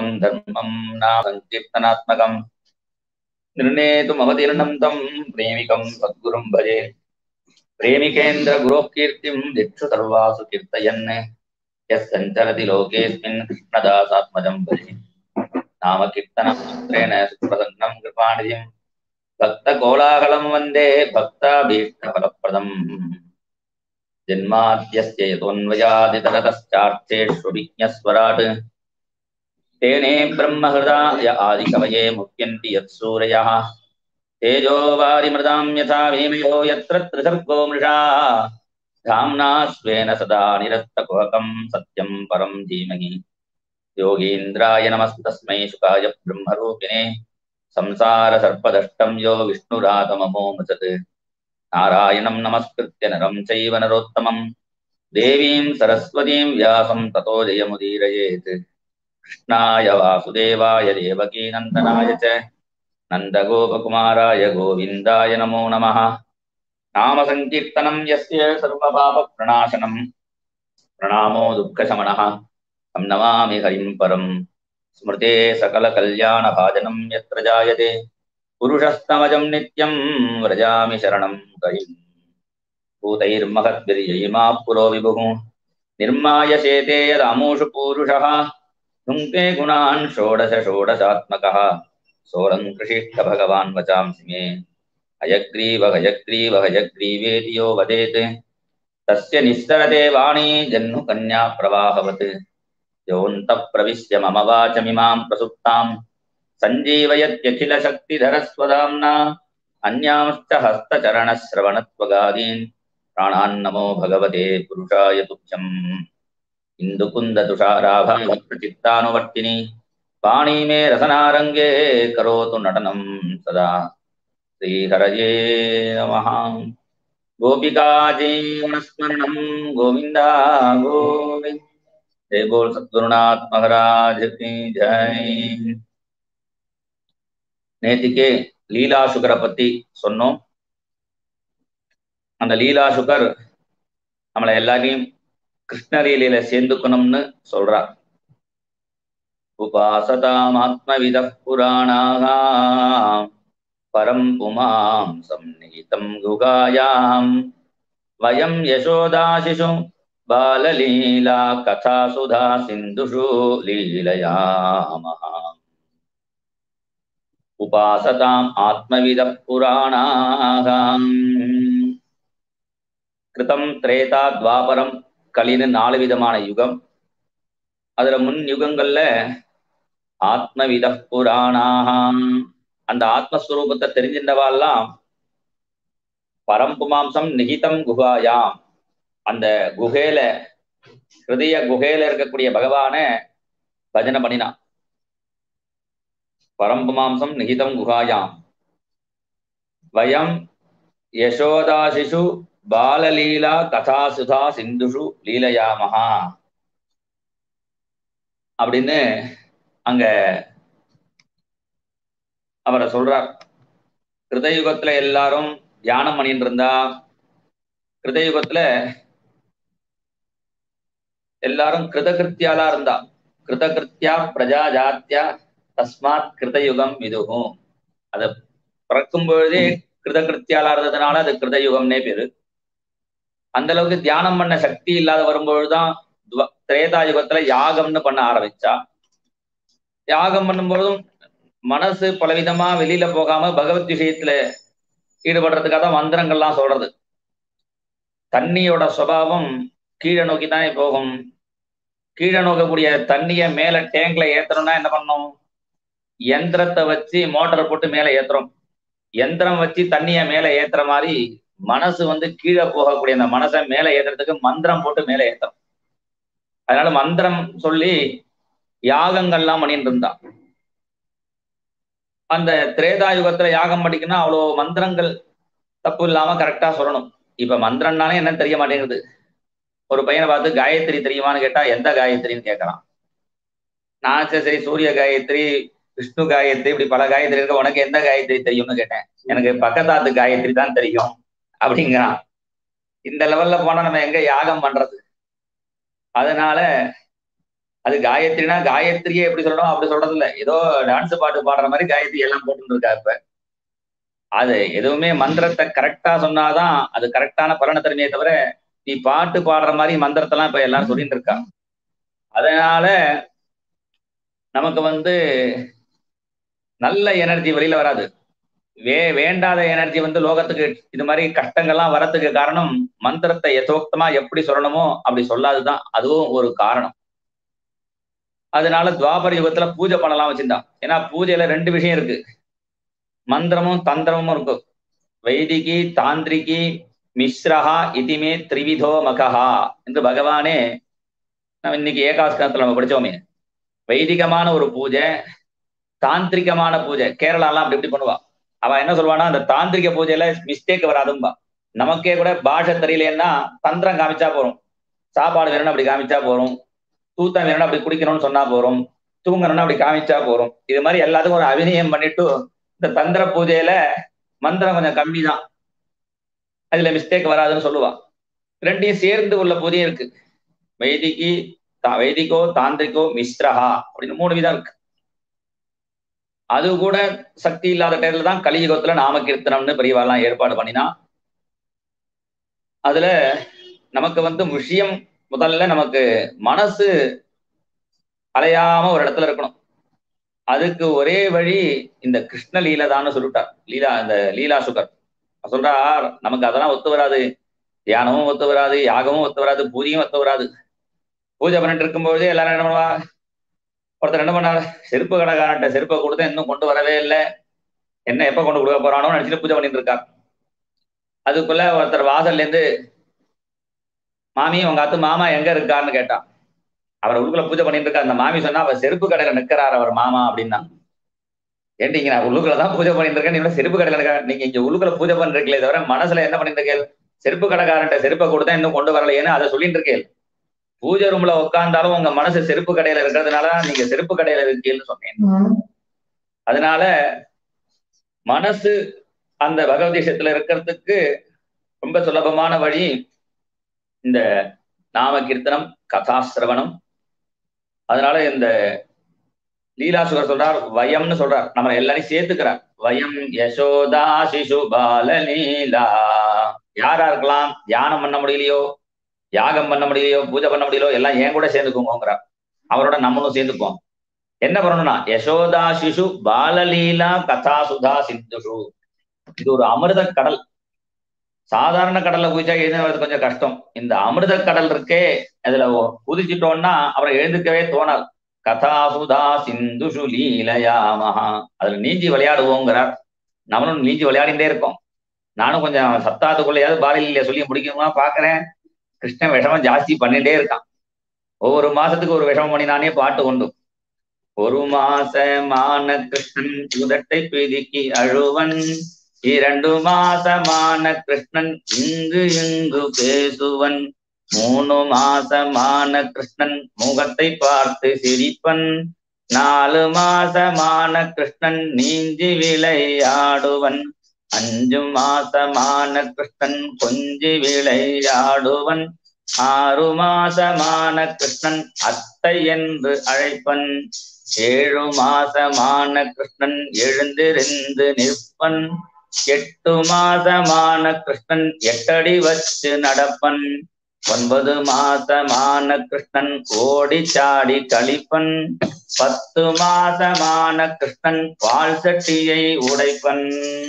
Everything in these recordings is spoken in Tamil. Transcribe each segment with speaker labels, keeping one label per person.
Speaker 1: சத்யம் தர்மம் நாம சங்கீர்த்தனாத்மகம் निर्णेतुमवतीर्णं तं प्रेमिकं सद्गुरुं भजे प्रेमिकेन्द्र गुरोः कीर्तिं दिक्षु सर्वासु कीर्तयन् यः सञ्चरति लोकेऽस्मिन् कृष्णदासात्मजं भजे नाम कीर्तनमात्रेण सुप्रसन्नं कृपानिधिं भक्तकोलाहलं वन्दे भक्ताभीष्टफलप्रदम् जन्माद्यस्य यतोऽन्वयादितरतश्चार्थेषु विज्ञस्वराट् तेने ब्रह्महृदाय आदिकवये मुह्यन्ति यत्सूरयः तेजो वारिमृदां यथा भीमयो यत्र त्रिसर्गो मृषा धाम्ना स्वेन सदा निरस्तकुहकं सत्यं परं धीमहि योगीन्द्राय नमस्तस्मै शुकाय ब्रह्मरूपिणे संसारसर्पदष्टं यो विष्णुरातममो मृतत् नारायणं नमस्कृत्य नरं चैव नरोत्तमं देवीं सरस्वतीं व्यासं ततो जयमुदीरयेत् कृष्णाय वासुदेवाय देवकीनन्दनाय च नन्दगोपकुमाराय गोविन्दाय नमो नमः नामसङ्कीर्तनं यस्य सर्वपापप्रणाशनं प्रणामो दुःखशमनः तं नमामि हरिं परं स्मृते सकलकल्याणभाजनं यत्र जायते पुरुषस्तमजं नित्यं व्रजामि शरणं हरिम् भूतैर्महद्भिर्ययिमा पुरो विभुः निर्माय शेते यदामूषु पूरुषः भुङ्क्ते गुणान् षोडश षोडशात्मकः सोरं कृषिष्ठ भगवान् वचांसि मे हयग्रीव हयग्रीव हयग्रीवेति यो वदेत् तस्य निःसरते वाणी जह्नुकन्या प्रवाहवत् योऽन्तः प्रविश्य मम वाचमिमां प्रसुप्तां सञ्जीवयत्यखिलशक्तिधरस्वदाम्ना अन्यांश्च हस्तचरणश्रवणत्वगादीन् प्राणान्नमो भगवते पुरुषाय तुभ्यम् इन्दुकुन्दतुषाराभावचित्तानुवर्तिनि पाणी मे रसनारङ्गे करोतु नटनं सदा श्रीहरये नमः गोपिका जीवनस्मरणं गोविन्द गोविन्द जय बोल सद्गुरुनाथ महाराज की जय நேத்திக்கு லீலா சுகரை பத்தி சொன்னோம் அந்த லீலா சுகர் நம்மளை எல்லாரையும் கிருஷ்ணலீலையில சேர்ந்துக்கணும்னு சொல்றா உபாசதாமாத்மவித புராணாக பரம் புமாம் சந்நிகிதம் குகாயாம் வயம் யசோதாசிஷு பாலலீலா கதா சுதா சிந்துஷு லீலயாமஹா உபாசதாம் ஆத்மவித புராணாக கிருதம் திரேதா துவாபரம் கலின்னு நாலு விதமான யுகம் அதுல முன் யுகங்கள்ல ஆத்மவித புராணாக அந்த ஆத்மஸ்வரூபத்தை தெரிஞ்சின்றவாள்லாம் பரம்புமாம்சம் நிகிதம் குகாயாம் அந்த குகையில ஹிருதய குகையில இருக்கக்கூடிய பகவான பஜனை பண்ணினான் பரம்புமாம்சம் நிகிதம் குகாயாம் வயம் யசோதாசிஷு பாலலீலா கதாசுதா சிந்துஷு லீலயாமஹா அப்படின்னு அங்க அவரை சொல்றார் கிருதயுகத்துல எல்லாரும் தியானம் பண்ணிட்டு இருந்தா கிருதயுகத்துல எல்லாரும் கிருதகிருத்தியாலா இருந்தா கிருதகிருத்தியா பிரஜா ஜாத்தியா தஸ்மாத் கிருதயுகம் விதுகும் அத பிறக்கும் பொழுதே கிருதகிருத்தியாலா இருந்ததுனால அது கிருதயுகம்னே பேரு அந்த அளவுக்கு தியானம் பண்ண சக்தி இல்லாத வரும்பொழுதுதான் திரேதா யுகத்துல யாகம்னு பண்ண ஆரம்பிச்சா யாகம் பண்ணும்பொழுதும் மனசு பலவிதமா வெளியில போகாம பகவத் விஷயத்துல ஈடுபடுறதுக்காக தான் மந்திரங்கள்லாம் சொல்றது தண்ணியோட சுவாவம் கீழே நோக்கி தானே போகும் கீழே நோக்கக்கூடிய தண்ணிய மேல டேங்க்ல ஏத்தணும்னா என்ன பண்ணும் யந்திரத்தை வச்சு மோட்டர் போட்டு மேல ஏத்துறோம் யந்திரம் வச்சு தண்ணிய மேல ஏத்துற மாதிரி மனசு வந்து கீழே போகக்கூடிய அந்த மனசை மேல ஏத்துறதுக்கு மந்திரம் போட்டு மேல ஏத்துறோம் அதனால மந்திரம் சொல்லி யாகங்கள்லாம் பண்ணிட்டு இருந்தான் அந்த திரேதா யுகத்துல யாகம் படிக்கணும்னா அவ்வளோ மந்திரங்கள் தப்பு இல்லாம கரெக்டா சொல்லணும் இப்ப மந்திரம்னாலே என்னன்னு தெரிய மாட்டேங்குது ஒரு பையனை பார்த்து காயத்ரி தெரியுமான்னு கேட்டா எந்த காயத்ரின்னு கேட்கறான் நான் சரி சரி சூரிய காயத்ரி விஷ்ணு காயத்ரி இப்படி பல காயத்ரி இருக்க உனக்கு எந்த காயத்ரி தெரியும்னு கேட்டேன் எனக்கு பக்கத்தாத்து காயத்ரி தான் தெரியும் அப்படிங்கிறான் இந்த லெவல்ல போனா நம்ம எங்க யாகம் பண்றது அதனால அது காயத்ரினா காயத்ரியே எப்படி சொல்லணும் அப்படி சொல்றது இல்ல ஏதோ டான்ஸ் பாட்டு பாடுற மாதிரி காயத்ரி எல்லாம் போட்டு இருக்கா இப்ப அது எதுவுமே மந்திரத்தை கரெக்டா சொன்னாதான் அது கரெக்டான பலனை தருமே தவிர நீ பாட்டு பாடுற மாதிரி மந்திரத்தெல்லாம் இப்ப எல்லாரும் சொல்லிட்டு இருக்கா அதனால நமக்கு வந்து நல்ல எனர்ஜி வெளியில வராது வே வேண்டாத எனர்ஜி வந்து லோகத்துக்கு இது மாதிரி கஷ்டங்கள்லாம் வரத்துக்கு காரணம் மந்திரத்தை யதோக்தமா எப்படி சொல்லணுமோ அப்படி சொல்லாதுதான் அதுவும் ஒரு காரணம் அதனால துவாபர யுகத்துல பூஜை பண்ணலாம் வச்சிருந்தான் ஏன்னா பூஜையில ரெண்டு விஷயம் இருக்கு மந்திரமும் தந்திரமும் இருக்கு வைதிகி தாந்திரிகி மிஸ்ரஹா இதிமே திரிவிதோ மகஹா என்று பகவானே நம்ம இன்னைக்கு ஏகாஸ்கரத்துல நம்ம படிச்சோமே வைதிகமான ஒரு பூஜை தாந்திரிகமான பூஜை கேரளாலாம் அப்படி இப்படி பண்ணுவா அவ என்ன சொல்லுவானா அந்த தாந்திரிக பூஜையில மிஸ்டேக் வராதும்பா நமக்கே கூட பாஷை தெரியலன்னா தந்திரம் காமிச்சா போறோம் சாப்பாடு வேணும்னு அப்படி காமிச்சா போறோம் தூத்தம் வேணும்னு அப்படி குடிக்கணும்னு சொன்னா போறோம் தூங்கணும்னு அப்படி காமிச்சா போறோம் இது மாதிரி எல்லாத்துக்கும் ஒரு அபிநயம் பண்ணிட்டு இந்த தந்திர பூஜையில மந்திரம் கொஞ்சம் கம்மி தான் அதுல மிஸ்டேக் வராதுன்னு சொல்லுவா ரெண்டையும் சேர்ந்து உள்ள பூஜையும் இருக்கு வைதிகி வைதிகோ தாந்திரிகோ மிஸ்ரஹா அப்படின்னு மூணு விதம் இருக்கு அது கூட சக்தி இல்லாத டைம்ல தான் கலியுகத்துல நாம கீர்த்தனம்னு பெரியவாள்லாம் ஏற்பாடு பண்ணினா அதுல நமக்கு வந்து விஷயம் முதல்ல நமக்கு மனசு அலையாம ஒரு இடத்துல இருக்கணும் அதுக்கு ஒரே வழி இந்த கிருஷ்ண லீலை தான் சொல்லிட்டார் லீலா இந்த லீலா சுகர் சொல்றார் நமக்கு அதெல்லாம் ஒத்து வராது தியானமும் ஒத்து வராது யாகமும் ஒத்து வராது பூஜையும் ஒத்து வராது பூஜை பண்ணிட்டு இருக்கும்போது எல்லாரும் என்ன பண்ணுவா ஒருத்தர் என்ன பண்ணாரு செருப்பு கடைக்காரன்ட்ட செருப்பை கொடுத்து இன்னும் கொண்டு வரவே இல்லை என்ன எப்ப கொண்டு கொடுக்க போறானோ நினைச்சிட்டு பூஜை பண்ணிட்டு இருக்கார் அதுக்குள்ள ஒருத்தர் வாசல்ல இருந்து மாமி உங்க அத்து மாமா எங்க இருக்காருன்னு கேட்டான் அவர் உள்ளுக்குள்ள பூஜை பண்ணிட்டு இருக்கா அந்த மாமி சொன்னா அவர் செருப்பு கடையில நிக்கிறார் அவர் மாமா அப்படின்னா ஏன்டிங்க நான் உள்ளுக்குள்ள தான் பூஜை பண்ணிட்டு இருக்கேன் நீங்க செருப்பு கடையில நிக்க நீங்க இங்க உள்ளுக்குள்ள பூஜை பண்ணிருக்கீங்களே தவிர மனசுல என்ன பண்ணிட்டு இருக்கேன் செருப்பு கடைக்காரன்ட்ட செருப்பை கொடுத்தா இன்னும் கொண்டு வரலையேன்னு அதை சொல்லிட்டு இருக்கேன் பூஜை ரூம்ல உட்காந்தாலும் உங்க மனசு செருப்பு கடையில இருக்கிறதுனால நீங்க செருப்பு கடையில இருக்கீங்கன்னு சொன்னேன் அதனால மனசு அந்த பகவதீஷத்துல இருக்கிறதுக்கு ரொம்ப சுலபமான வழி இந்த நாம கீர்த்தனம் கதாசிரவணம் அதனால இந்த லீலாசுகர் சொல்றார் வயம்னு சொல்றார் நம்ம எல்லாரையும் சேர்த்துக்கிறார் வயம் யசோதா சிசு பால லீலா யாரா இருக்கலாம் தியானம் பண்ண முடியலையோ யாகம் பண்ண முடியலையோ பூஜை பண்ண முடியலையோ எல்லாம் ஏன் கூட சேர்ந்துக்கோங்கிறார் அவரோட நம்மளும் சேர்ந்துப்போம் என்ன பண்ணணும்னா யசோதா சிசு பாலலீலா கதா சுதா சிந்துஷு இது ஒரு அமிர்த கடல் சாதாரண கடல்ல குதிச்சா எழுதுறது கொஞ்சம் கஷ்டம் இந்த அமிர்த கடல் இருக்கே அதுல குதிச்சிட்டோம்னா அப்புறம் எழுந்துக்கவே தோணாது கதாசுதா சிந்துஷு லீலயா மகா அதுல நீஞ்சி விளையாடுவோங்கிறார் நம்மளும் நீஞ்சி விளையாடிட்டே இருக்கோம் நானும் கொஞ்சம் சத்தாத்துக்குள்ளையாவது பாலில சொல்லி முடிக்கணுமா பாக்குறேன் கிருஷ்ணன் விஷமம் ஜாஸ்தி பண்ணிட்டே இருக்கான் ஒவ்வொரு மாசத்துக்கு ஒரு விஷமம் பண்ணி நானே பாட்டு கொண்டு ஒரு மாசமான கிருஷ்ணன் உதட்டை பிதுக்கி அழுவன் இரண்டு மாசமான கிருஷ்ணன் இங்கு இங்கு பேசுவன் மூணு மாசமான கிருஷ்ணன் முகத்தை பார்த்து சிரிப்பன் நாலு மாசமான கிருஷ்ணன் நீஞ்சி விளையாடுவன் அஞ்சு மாசமான கிருஷ்ணன் கொஞ்சி விளையாடுவன் ஆறு மாசமான கிருஷ்ணன் அத்தை என்று அழைப்பன் ஏழு மாசமான கிருஷ்ணன் எழுந்திருந்து நிற்பன் எட்டு மாசமான கிருஷ்ணன் எட்டடி வச்சு நடப்பன் ஒன்பது மாசமான கிருஷ்ணன் ஓடி சாடி கழிப்பன் பத்து மாசமான கிருஷ்ணன் பால் சட்டியை உடைப்பன்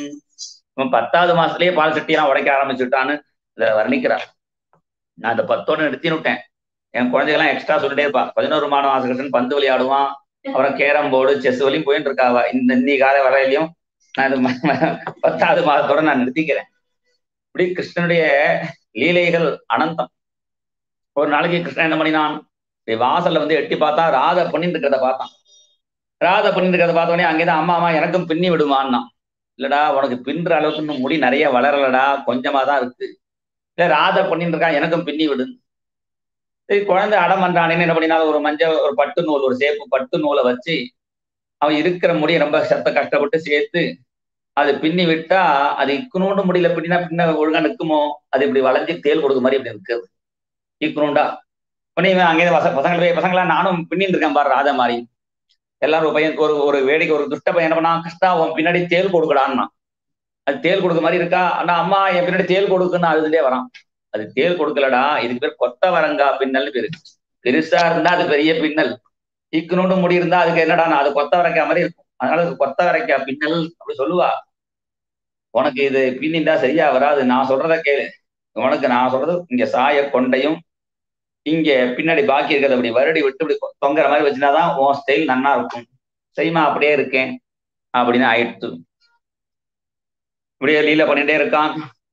Speaker 1: பத்தாவது மாசத்துலயே பால் சட்டியெல்லாம் உடைக்க ஆரம்பிச்சுட்டான்னு இதை வர்ணிக்கிறார் நான் இந்த பத்தோட நிறுத்தி விட்டேன் என் குழந்தைகள்லாம் எக்ஸ்ட்ரா சொல்லிட்டே இருப்பா பதினோரு மாதம் மாச கிருஷ்ணன் பந்து விளையாடுவான் அப்புறம் கேரம் போர்டு செஸ் வரையும் போயிட்டு இருக்காவா இந்த இன்னி கால வரையிலையும் நான் இது பத்தாவது மாதத்தோட நான் நிறுத்திக்கிறேன் இப்படி கிருஷ்ணனுடைய லீலைகள் அனந்தம் ஒரு நாளைக்கு கிருஷ்ணன் என்ன பண்ணினான் வாசல்ல வந்து எட்டி பார்த்தா ராதை பண்ணிட்டு இருக்கிறத பார்த்தான் ராதை பண்ணிட்டு இருக்கிறத பார்த்தோடனே அங்கேதான் அம்மா அம்மா எனக்கும் பின்னி விடுமான்னா இல்லடா உனக்கு பின்ற அளவுக்கு இன்னும் முடி நிறைய வளரலடா கொஞ்சமா தான் இருக்கு இல்ல ராதை பண்ணிட்டு இருக்கான் எனக்கும் பின்னி விடு சரி குழந்தை அடம் பண்றானேன்னு என்ன பண்ணினா ஒரு மஞ்சள் ஒரு பட்டு நூல் ஒரு சேப்பு பட்டு நூலை வச்சு அவன் இருக்கிற முடிய ரொம்ப சத்த கஷ்டப்பட்டு சேர்த்து அது பின்னி விட்டா அது இக்குனோண்டு முடியல பின்னா பின்ன ஒழுங்கா நிற்குமோ அது இப்படி வளைஞ்சு தேல் கொடுக்க மாதிரி இப்படி இருக்குது இக்குனோண்டா உடனே இவன் அங்கே பச பசங்களை போய் பசங்களா நானும் பின்னிட்டு இருக்கேன் பாரு ராஜா மாதிரி எல்லாரும் ஒரு பையன் ஒரு ஒரு வேடிக்கை ஒரு துஷ்ட பையன் என்ன பண்ணா கிருஷ்ணா உன் பின்னாடி தேல் கொடுக்கடான்னா அது தேல் கொடுக்க மாதிரி இருக்கா அண்ணா அம்மா என் பின்னாடி தேல் கொடுக்குன்னு அழுதுட்டே வரான் அது தேல் கொடுக்கலடா இதுக்கு பேர் கொத்தவரங்கா பின்னல் பேரு பெருசா இருந்தா அது பெரிய பின்னல் இக்குனோண்டு முடி இருந்தா அதுக்கு என்னடா அது கொத்தவரைக்கா மாதிரி இருக்கும் அதனால அது கொத்தவரைக்கா பின்னல் அப்படி சொல்லுவா உனக்கு இது பின்னிண்டா சரியா வராது நான் சொல்றத கேளு உனக்கு நான் சொல்றது இங்க சாய கொண்டையும் இங்க பின்னாடி பாக்கி இருக்கிறத அப்படி வருடி விட்டு இப்படி தொங்குற மாதிரி வச்சுனாதான் உன் ஸ்டைல் நன்னா இருக்கும் சரிம்மா அப்படியே இருக்கேன் அப்படின்னு ஆயிடுத்து இப்படியே லீல பண்ணிட்டே இருக்கான்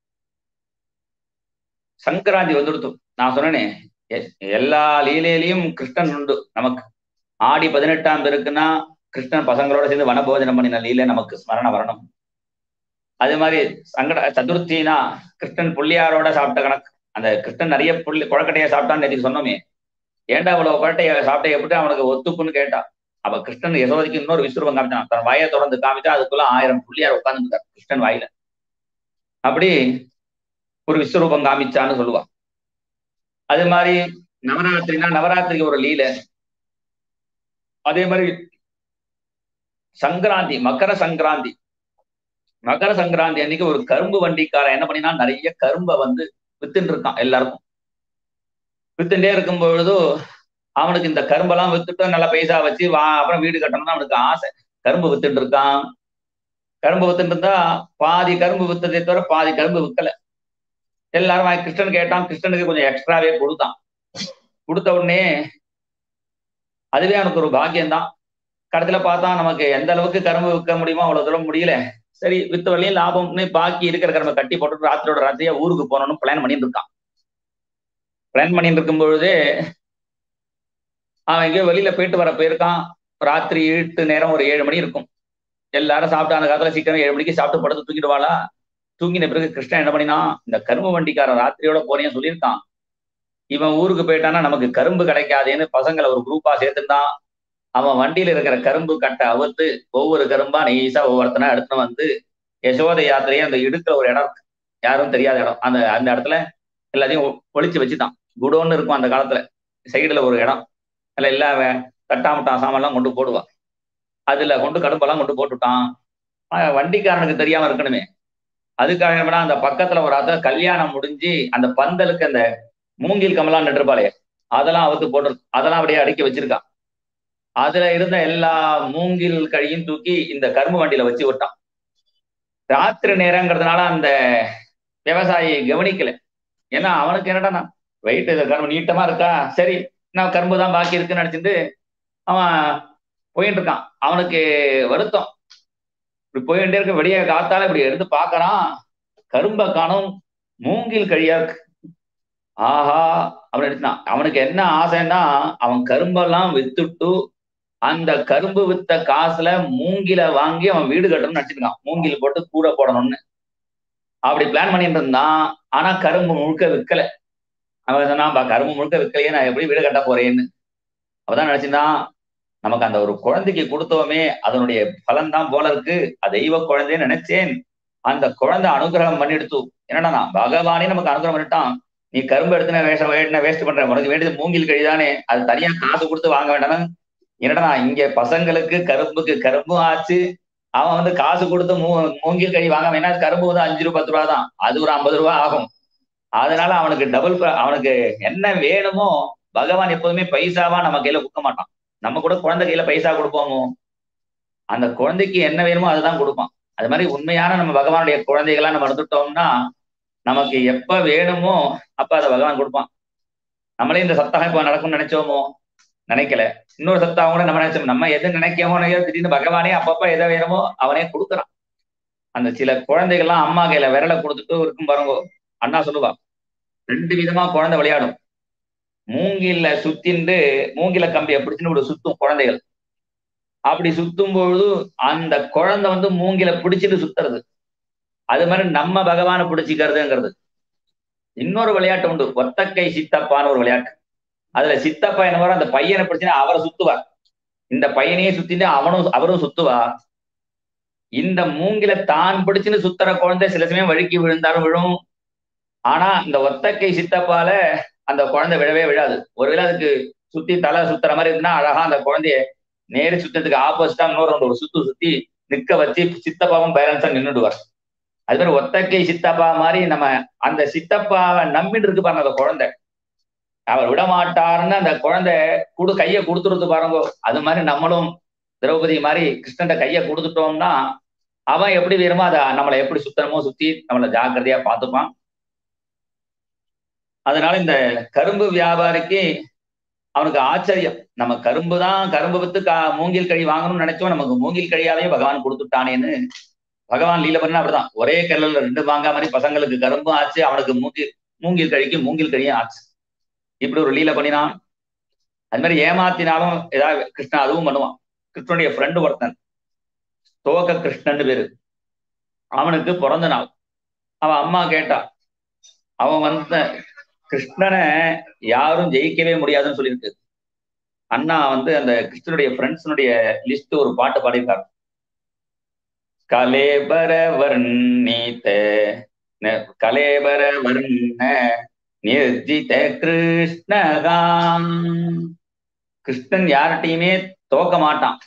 Speaker 1: சங்கராந்தி வந்துடுத்து நான் சொன்னேனே எல்லா லீலையிலையும் கிருஷ்ணன் உண்டு நமக்கு ஆடி பதினெட்டாம் பேருக்குன்னா கிருஷ்ணன் பசங்களோட சேர்ந்து வனபோஜனம் பண்ணின லீலை நமக்கு ஸ்மரணம் வரணும் அதே மாதிரி சங்கட சதுர்த்தினா கிருஷ்ணன் புள்ளியாரோட சாப்பிட்ட கணக்கு அந்த கிருஷ்ணன் நிறைய புள்ளி குழக்கட்டையை சாப்பிட்டான்னு நேற்று சொன்னோமே ஏன்டா அவ்வளவு குழட்டைய சாப்பிட்ட எப்படி அவனுக்கு ஒத்துக்குன்னு கேட்டா அப்ப கிருஷ்ணன் யசோதைக்கு இன்னொரு விஸ்வரூபம் காமிச்சான் தன் வாயை தொடர்ந்து காமிச்சா அதுக்குள்ள ஆயிரம் புள்ளியார் உட்கார்ந்து கிருஷ்ணன் வாயில அப்படி ஒரு விஸ்வரூபம் காமிச்சான்னு சொல்லுவான் அதே மாதிரி நவராத்திரினா நவராத்திரிக்கு ஒரு லீலை அதே மாதிரி சங்கராந்தி மக்கர சங்கராந்தி மகர சங்கராந்தி அன்னைக்கு ஒரு கரும்பு வண்டிக்காரன் என்ன பண்ணினா நிறைய கரும்பை வந்து வித்துட்டு இருக்கான் எல்லாருக்கும் வித்துட்டே இருக்கும் பொழுது அவனுக்கு இந்த கரும்பெல்லாம் வித்துட்டு நல்ல பைசா வச்சு வா அப்புறம் வீடு கட்டணும்னு அவனுக்கு ஆசை கரும்பு வித்துட்டு இருக்கான் கரும்பு வித்துட்டு இருந்தா பாதி கரும்பு வித்ததே தவிர பாதி கரும்பு விற்கல எல்லாரும் கிருஷ்ணன் கேட்டான் கிருஷ்ணனுக்கு கொஞ்சம் எக்ஸ்ட்ராவே கொடுத்தான் கொடுத்த உடனே அதுவே அவனுக்கு ஒரு பாக்கியம்தான் கடைசியில பார்த்தா நமக்கு எந்த அளவுக்கு கரும்பு விற்க முடியுமோ அவ்வளவு தூரம் முடியல சரி வித்த வழியும் லாபம்னு பாக்கி இருக்கிற கரும்பை கட்டி போட்டு ராத்திரியோட ராத்திரியா ஊருக்கு போனோம்னு பிளான் பண்ணிட்டு இருக்கான் பிளான் பண்ணிட்டு இருக்கும் பொழுது அவன் எங்கேயோ வெளியில போயிட்டு வர போயிருக்கான் ராத்திரி எட்டு நேரம் ஒரு ஏழு மணி இருக்கும் எல்லாரும் சாப்பிட்டு அந்த காலத்துல சீக்கிரம் ஏழு மணிக்கு சாப்பிட்டு படுத்து தூக்கிடுவாளா தூங்கின பிறகு கிருஷ்ணன் என்ன பண்ணினா இந்த கரும்பு வண்டிக்காரன் ராத்திரியோட போறேன்னு சொல்லியிருக்கான் இவன் ஊருக்கு போயிட்டானா நமக்கு கரும்பு கிடைக்காதேன்னு பசங்களை ஒரு குரூப்பா சேர்த்துட்டான் அவன் வண்டியில இருக்கிற கரும்பு கட்டை அவுத்து ஒவ்வொரு கரும்பா நெய்ஸா ஒவ்வொருத்தனா எடுத்துன்னு வந்து யசோத யாத்திரையே அந்த இடுக்கிற ஒரு இடம் இருக்கு யாரும் தெரியாத இடம் அந்த அந்த இடத்துல எல்லாத்தையும் ஒழிச்சு வச்சுட்டான் குடோன்னு இருக்கும் அந்த காலத்துல சைடுல ஒரு இடம் அதுல எல்லா தட்டாமட்டான் சாமான்லாம் கொண்டு போடுவான் அதுல கொண்டு கடும்பெல்லாம் கொண்டு போட்டுட்டான் வண்டிக்காரனுக்கு தெரியாம இருக்கணுமே அதுக்காக என்ன அந்த பக்கத்துல ஒரு அத கல்யாணம் முடிஞ்சு அந்த பந்தலுக்கு அந்த மூங்கில் கமலாம் நட்டுருப்பாளே அதெல்லாம் அவுத்து போட்டு அதெல்லாம் அப்படியே அடுக்கி வச்சிருக்கான் அதுல இருந்த எல்லா மூங்கில் கழியும் தூக்கி இந்த கரும்பு வண்டியில வச்சு விட்டான் ராத்திரி நேரங்கிறதுனால அந்த விவசாயி கவனிக்கல ஏன்னா அவனுக்கு என்னடா வெயிட் இது கரும்பு நீட்டமா இருக்கா சரி நான் கரும்பு தான் பாக்கி இருக்குன்னு நினைச்சிட்டு அவன் போயிட்டு இருக்கான் அவனுக்கு வருத்தம் இப்படி போயிட்டே இருக்க வெளியே காத்தால இப்படி எடுத்து பாக்குறான் கரும்பை காணும் மூங்கில் கழியா இருக்கு ஆஹா அவன் எடுத்தான் அவனுக்கு என்ன ஆசைன்னா அவன் கரும்பெல்லாம் வித்துட்டு அந்த கரும்பு வித்த காசுல மூங்கில வாங்கி அவன் வீடு கட்டணும்னு நினைச்சிருக்கான் மூங்கில் போட்டு கூரை போடணும்னு அப்படி பிளான் பண்ணிட்டு இருந்தான் ஆனா கரும்பு முழுக்க விற்கல அவன் சொன்னான் கரும்பு முழுக்க விற்கலையே நான் எப்படி வீடு கட்ட போறேன்னு அவதான் நினைச்சிருந்தான் நமக்கு அந்த ஒரு குழந்தைக்கு கொடுத்தோமே அதனுடைய பலன் தான் போல இருக்கு தெய்வ குழந்தைன்னு நினைச்சேன் அந்த குழந்தை அனுகிரகம் பண்ணிடுத்து என்னடா பகவானே நமக்கு அனுகிரகம் பண்ணிட்டான் நீ கரும்பு எடுத்து வேஸ்ட் வேஸ்ட் பண்ற உனக்கு வேண்டியது மூங்கில் கழிதானே அது தனியா காசு கொடுத்து வாங்க வேண்டாம் என்னடா இங்க பசங்களுக்கு கரும்புக்கு கரும்பும் ஆச்சு அவன் வந்து காசு கொடுத்து மூ மூங்கில் கழி வாங்க வேணா கரும்பு வந்து அஞ்சு ரூபா பத்து ரூபா தான் அது ஒரு ஐம்பது ரூபா ஆகும் அதனால அவனுக்கு டபுள் அவனுக்கு என்ன வேணுமோ பகவான் எப்போதுமே பைசாவா நம்ம கையில கொடுக்க மாட்டான் நம்ம கூட குழந்தை கையில பைசா கொடுப்போமோ அந்த குழந்தைக்கு என்ன வேணுமோ அதுதான் கொடுப்பான் அது மாதிரி உண்மையான நம்ம பகவானுடைய குழந்தைகளா நம்ம நடந்துட்டோம்னா நமக்கு எப்ப வேணுமோ அப்ப அதை பகவான் கொடுப்பான் நம்மளே இந்த சப்தாகம் இப்ப நடக்கும்னு நினைச்சோமோ நினைக்கல இன்னொரு சப்தாகம் கூட நம்ம நினைச்சோம் நம்ம எது நினைக்கமோ திடீர்னு பகவானே அப்பப்ப எதை வேணுமோ அவனே கொடுக்குறான் அந்த சில குழந்தைகள்லாம் அம்மா கையில விரலை கொடுத்துட்டு இருக்கும் பாருங்க அண்ணா சொல்லுவா ரெண்டு விதமா குழந்தை விளையாடும் மூங்கில சுத்திண்டு மூங்கில கம்பியை பிடிச்சுன்னு ஒரு சுத்தும் குழந்தைகள் அப்படி சுத்தும் பொழுது அந்த குழந்தை வந்து மூங்கில பிடிச்சிட்டு சுத்துறது அது மாதிரி நம்ம பகவானை பிடிச்சிக்கிறதுங்கிறது இன்னொரு விளையாட்டு உண்டு ஒத்தக்கை சித்தப்பான்னு ஒரு விளையாட்டு அதுல சித்தப்பா என்ன அந்த பையனை பிடிச்சினா அவரை சுத்துவார் இந்த பையனையே சுத்திட்டு அவனும் அவரும் சுத்துவா இந்த மூங்கில தான் பிடிச்சுன்னு சுத்துற குழந்தை சில சமயம் வழுக்கி விழுந்தாலும் விழும் ஆனா இந்த ஒத்தக்கை சித்தப்பால அந்த குழந்தை விழவே விழாது ஒருவேளை அதுக்கு சுத்தி தலை சுத்துற மாதிரி இருக்குன்னா அழகா அந்த குழந்தைய நேரு சுத்தத்துக்கு ஆப்போசிட்டா இன்னொரு ரெண்டு ஒரு சுத்து சுத்தி நிக்க வச்சு சித்தப்பாவும் பேலன்ஸா நின்றுடுவார் அது மாதிரி ஒத்தக்கை சித்தப்பா மாதிரி நம்ம அந்த சித்தப்பாவை நம்பிட்டு இருக்கு பாருங்க அந்த குழந்தை அவர் விட மாட்டாருன்னு அந்த குழந்தை குடு கையை கொடுத்துருது பாருங்க அது மாதிரி நம்மளும் திரௌபதி மாதிரி கிருஷ்ணன் கையை கொடுத்துட்டோம்னா அவன் எப்படி வேணுமோ அதை நம்மளை எப்படி சுத்தனமோ சுத்தி நம்மளை ஜாக்கிரதையா பார்த்துப்பான் அதனால இந்த கரும்பு வியாபாரிக்கு அவனுக்கு ஆச்சரியம் நம்ம கரும்பு தான் கரும்பு வித்து கா மூங்கில் கழி வாங்கணும்னு நினைச்சோம் நமக்கு மூங்கில் கழியாவே பகவான் கொடுத்துட்டானேன்னு பகவான் லீல பண்ணா அப்படிதான் ஒரே கல்லில் ரெண்டு வாங்கா மாதிரி பசங்களுக்கு கரும்பும் ஆச்சு அவனுக்கு மூங்கில் மூங்கில் கழிக்கு மூங்கில் கழியும் ஆச்சு இப்படி ஒரு லீல பண்ணினான் அது மாதிரி ஏமாத்தினாலும் ஏதாவது கிருஷ்ணன் அதுவும் பண்ணுவான் கிருஷ்ணனுடைய ஃப்ரெண்டு ஒருத்தன் தோக கிருஷ்ணன் பேரு அவனுக்கு பிறந்த நாள் அவன் அம்மா கேட்டா அவன் வந்த கிருஷ்ணனை யாரும் ஜெயிக்கவே முடியாதுன்னு சொல்லியிருக்கு அண்ணா வந்து அந்த கிருஷ்ணனுடைய ஃப்ரெண்ட்ஸனுடைய லிஸ்ட் ஒரு பாட்டு பாடியிருக்காரு கலேபர வர்ணித்த கலேபர வர்ண நிர்ஜித கிருஷ்ணகாம் கிருஷ்ணன் யார்கிட்டயுமே தோக்க மாட்டான்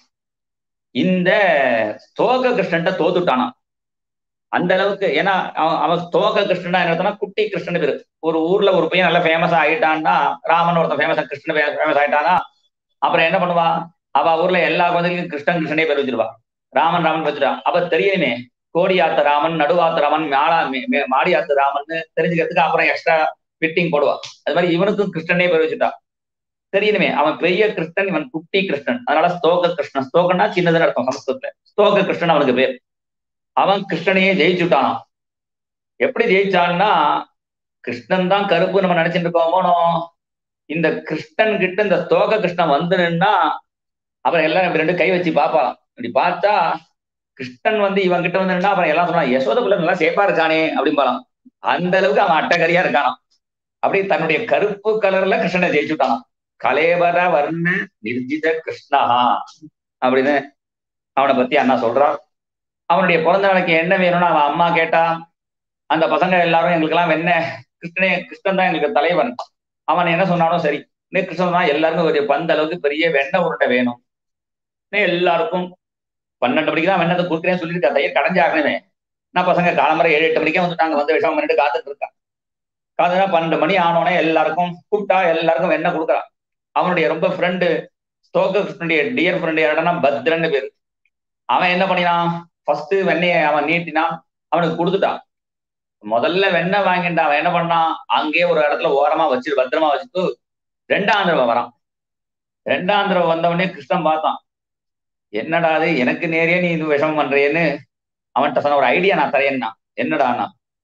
Speaker 1: இந்த தோக கிருஷ்ணன்ட்ட தோத்துட்டானா அந்த அளவுக்கு ஏன்னா அவன் அவன் தோக கிருஷ்ணனா என்ன குட்டி கிருஷ்ணன் பேரு ஒரு ஊர்ல ஒரு பையன் நல்லா ஃபேமஸ் ஆயிட்டான்னா ராமன் ஒருத்தன் ஃபேமஸ் கிருஷ்ணன் ஃபேமஸ் ஆயிட்டானா அப்புறம் என்ன பண்ணுவா அவ ஊர்ல எல்லா குழந்தைகளுக்கும் கிருஷ்ணன் கிருஷ்ணனே பேர் வச்சிருவா ராமன் ராமன் வச்சிருவா அப்ப தெரியுமே கோடியாத்த ராமன் நடுவாத்த ராமன் மாளா மாடியாத்த ராமன் தெரிஞ்சுக்கிறதுக்கு அப்புறம் எக்ஸ்ட்ரா ஃபிட்டிங் போடுவா அது மாதிரி இவனுக்கும் கிருஷ்ணனே பேர் வச்சுட்டா தெரியணுமே அவன் பெரிய கிருஷ்ணன் இவன் குட்டி கிருஷ்ணன் அதனால ஸ்தோக கிருஷ்ணன் ஸ்தோகன்னா சின்னதுன்னு அர்த்தம் சமஸ்கிருத்துல ஸ்தோக கிருஷ்ணன் அவனுக்கு பேர் அவன் கிருஷ்ணனையே ஜெயிச்சுட்டானான் எப்படி ஜெயிச்சான்னா கிருஷ்ணன் தான் கருப்பு நம்ம நினைச்சிட்டு இருக்கோம் போனோம் இந்த கிருஷ்ணன் கிட்ட இந்த ஸ்தோக கிருஷ்ணன் வந்துருன்னா அப்புறம் எல்லாரும் இப்படி ரெண்டு கை வச்சு பார்ப்பான் இப்படி பார்த்தா கிருஷ்ணன் வந்து இவன் கிட்ட வந்துருன்னா அப்புறம் எல்லாம் சொன்னான் யசோத பிள்ளை நல்லா சேப்பா இருக்கானே அப்படிம்பாலாம் அந்த அளவுக்கு அவன் அட்டகரியா இருக்கானான் அப்படி தன்னுடைய கருப்பு கலர்ல கிருஷ்ணனை ஜெயிச்சுட்டானான் கலேபர வர்ண நிர்ஜித கிருஷ்ணஹா அப்படின்னு அவனை பத்தி அண்ணா சொல்றான் அவனுடைய பிறந்த நாளைக்கு என்ன வேணும்னு அவன் அம்மா கேட்டா அந்த பசங்க எல்லாரும் எங்களுக்கெல்லாம் என்ன கிருஷ்ணனே கிருஷ்ணன் தான் எங்களுக்கு தலைவன் அவன் என்ன சொன்னாலும் சரி இன்னும் கிருஷ்ணன் தான் எல்லாருக்கும் ஒரு பந்த அளவுக்கு பெரிய வெண்ணெய் உருண்டை வேணும் எல்லாருக்கும் பன்னெண்டு மணிக்கு தான் வெண்ணத்தை கொடுக்குறேன்னு சொல்லிட்டு தயிர் கடைஞ்சாகணுமே நான் பசங்க காலம்பரை ஏழு எட்டு மணிக்கே வந்துட்டாங்க வந்து விஷம் பண்ணிட்டு காத்துட்டு இருக்கான் காத்துனா பன்னெண்டு மணி ஆனோடனே எல்லாருக்கும் கூப்பிட்டா எல்லாருக்கும் வெண்ணெய் கொடுக்குறான் அவனுடைய ரொம்ப ஃப்ரெண்டு ஸ்தோக கிருஷ்ணனுடைய டியர் ஃப்ரெண்டு யாருன்னா பத்ரன்னு பேரு அவன் என்ன பண்ணினான் ஃபர்ஸ்ட் வெண்ணைய அவன் நீட்டினான் அவனுக்கு கொடுத்துட்டான் முதல்ல வெண்ணெய் வாங்கிட்டான் அவன் என்ன பண்ணான் அங்கேயே ஒரு இடத்துல ஓரமா வச்சு பத்திரமா வச்சுட்டு ரெண்டாம் தடவை வரான் ரெண்டாம் தடவை வந்தவனே கிருஷ்ணன் பார்த்தான் என்னடா அது எனக்கு நேரே நீ இது விஷமம் பண்றேன்னு அவன்கிட்ட சொன்ன ஒரு ஐடியா நான் தரேன்னா என்னடானா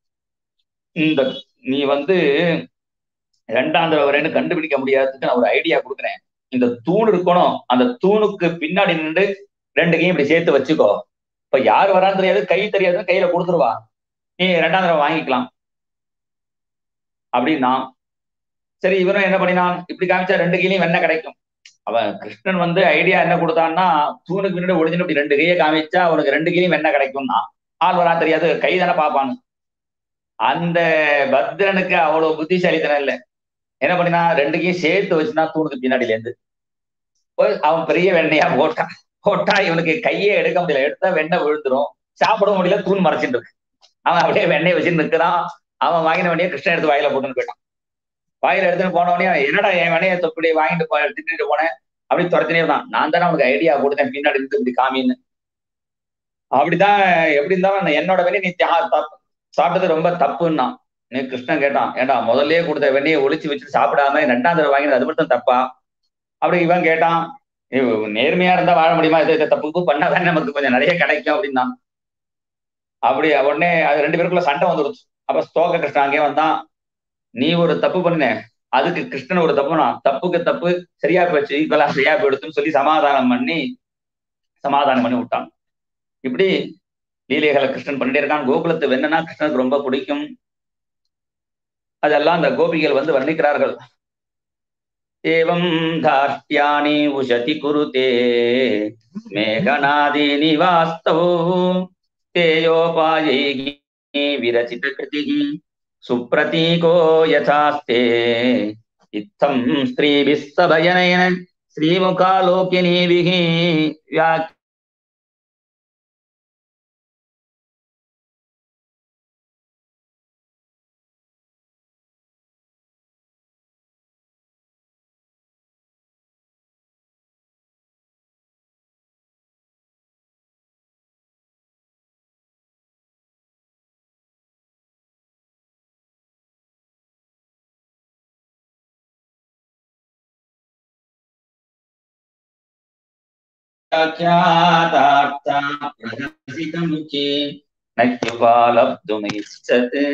Speaker 1: இந்த நீ வந்து ரெண்டாம் தடவை வரேன்னு கண்டுபிடிக்க முடியாததுக்கு நான் ஒரு ஐடியா கொடுக்குறேன் இந்த தூண் இருக்கணும் அந்த தூணுக்கு பின்னாடி நின்று ரெண்டு கையும் இப்படி சேர்த்து வச்சுக்கோ இப்ப யார் வரான்னு தெரியாது கை தெரியாதுன்னு கையில கொடுத்துருவா நீ ரெண்டாம் தடவை வாங்கிக்கலாம் அப்படின்னா சரி இவரும் என்ன பண்ணினான் இப்படி காமிச்சா ரெண்டு கையிலையும் வெண்ணெய் கிடைக்கும் அவன் கிருஷ்ணன் வந்து ஐடியா என்ன கொடுத்தான்னா தூணுக்கு பின்னாடி ஒளிஞ்சுன்னு இப்படி ரெண்டு கையை காமிச்சா அவனுக்கு ரெண்டு கையிலையும் வெண்ணெய் கிடைக்கும்னா ஆள் வரா தெரியாது கை தானே பார்ப்பான்னு அந்த பத்ரனுக்கு அவ்வளவு புத்திசாலித்தனம் இல்லை என்ன பண்ணினா ரெண்டு கையும் சேர்த்து வச்சுனா தூணுக்கு பின்னாடில இருந்து அவன் பெரிய வெண்ணையா போட்டான் போட்டா இவனுக்கு கையே எடுக்க முடியல எடுத்தா வெண்ணெய் விழுந்துரும் சாப்பிட முடியல தூண் மறைச்சிட்டு இருக்கு அவன் அப்படியே வெண்ணெய் வச்சுட்டு நிற்கிறான் அவன் வாங்கின வெண்ணையை கிருஷ்ணன் எடுத்து வாயில போட்டுன்னு போயிட்டான் வாயில எடுத்துன்னு போனவனே என்னடா என் வெண்ணையை தொப்படி வாங்கிட்டு போ தின்னுட்டு போனேன் அப்படி துரத்தினே இருந்தான் நான் தானே அவனுக்கு ஐடியா கொடுத்தேன் பின்னாடி இருந்து இப்படி காமின்னு அப்படிதான் எப்படி இருந்தாலும் என்னோட வெண்ணை நீ சாப்பிட்டது ரொம்ப தப்புன்னா நீ கிருஷ்ணன் கேட்டான் ஏண்டா முதல்லயே கொடுத்த வெண்ணையை ஒளிச்சு வச்சுட்டு சாப்பிடாம ரெண்டாம் தடவை வாங்கினது அது மட்டும் தப்பா அப்படி இவன் கேட்டான் நேர்மையா இருந்தா வாழ முடியுமா இது தப்பு பண்ணாதான் நமக்கு கொஞ்சம் நிறைய கிடைக்கும் அப்படின்னா அப்படி உடனே அது ரெண்டு பேருக்குள்ள சண்டை வந்துருச்சு அப்ப ஸ்தோக கிருஷ்ணன் அங்கே வந்தான் நீ ஒரு தப்பு பண்ண அதுக்கு கிருஷ்ணன் ஒரு தப்புனா தப்புக்கு தப்பு சரியா போச்சு ஈக்குவலா சரியா போயிடுச்சுன்னு சொல்லி சமாதானம் பண்ணி சமாதானம் பண்ணி விட்டான் இப்படி லீலைகளை கிருஷ்ணன் பண்ணிட்டே இருக்கான் கோகுலத்து வெண்ணனா கிருஷ்ணனுக்கு ரொம்ப பிடிக்கும் அதெல்லாம் அந்த கோபிகள் வந்து வர்ணிக்கிறார்கள் ஏவம் தாஷ்டியானி உஷதி குருதே மேகநாதீனி வாஸ்தவோ தேயோபாயை விரச்சித கிருதி சுப்ரதீகோ யதாஸ்தே இத்தம் ஸ்திரீபிஸ் சபயனேன ஸ்ரீமுகாலோக்கினீபிः வியாக் व्याख्यातार्था प्रहसितमुखे नैत्युपालब्धुमिच्छत्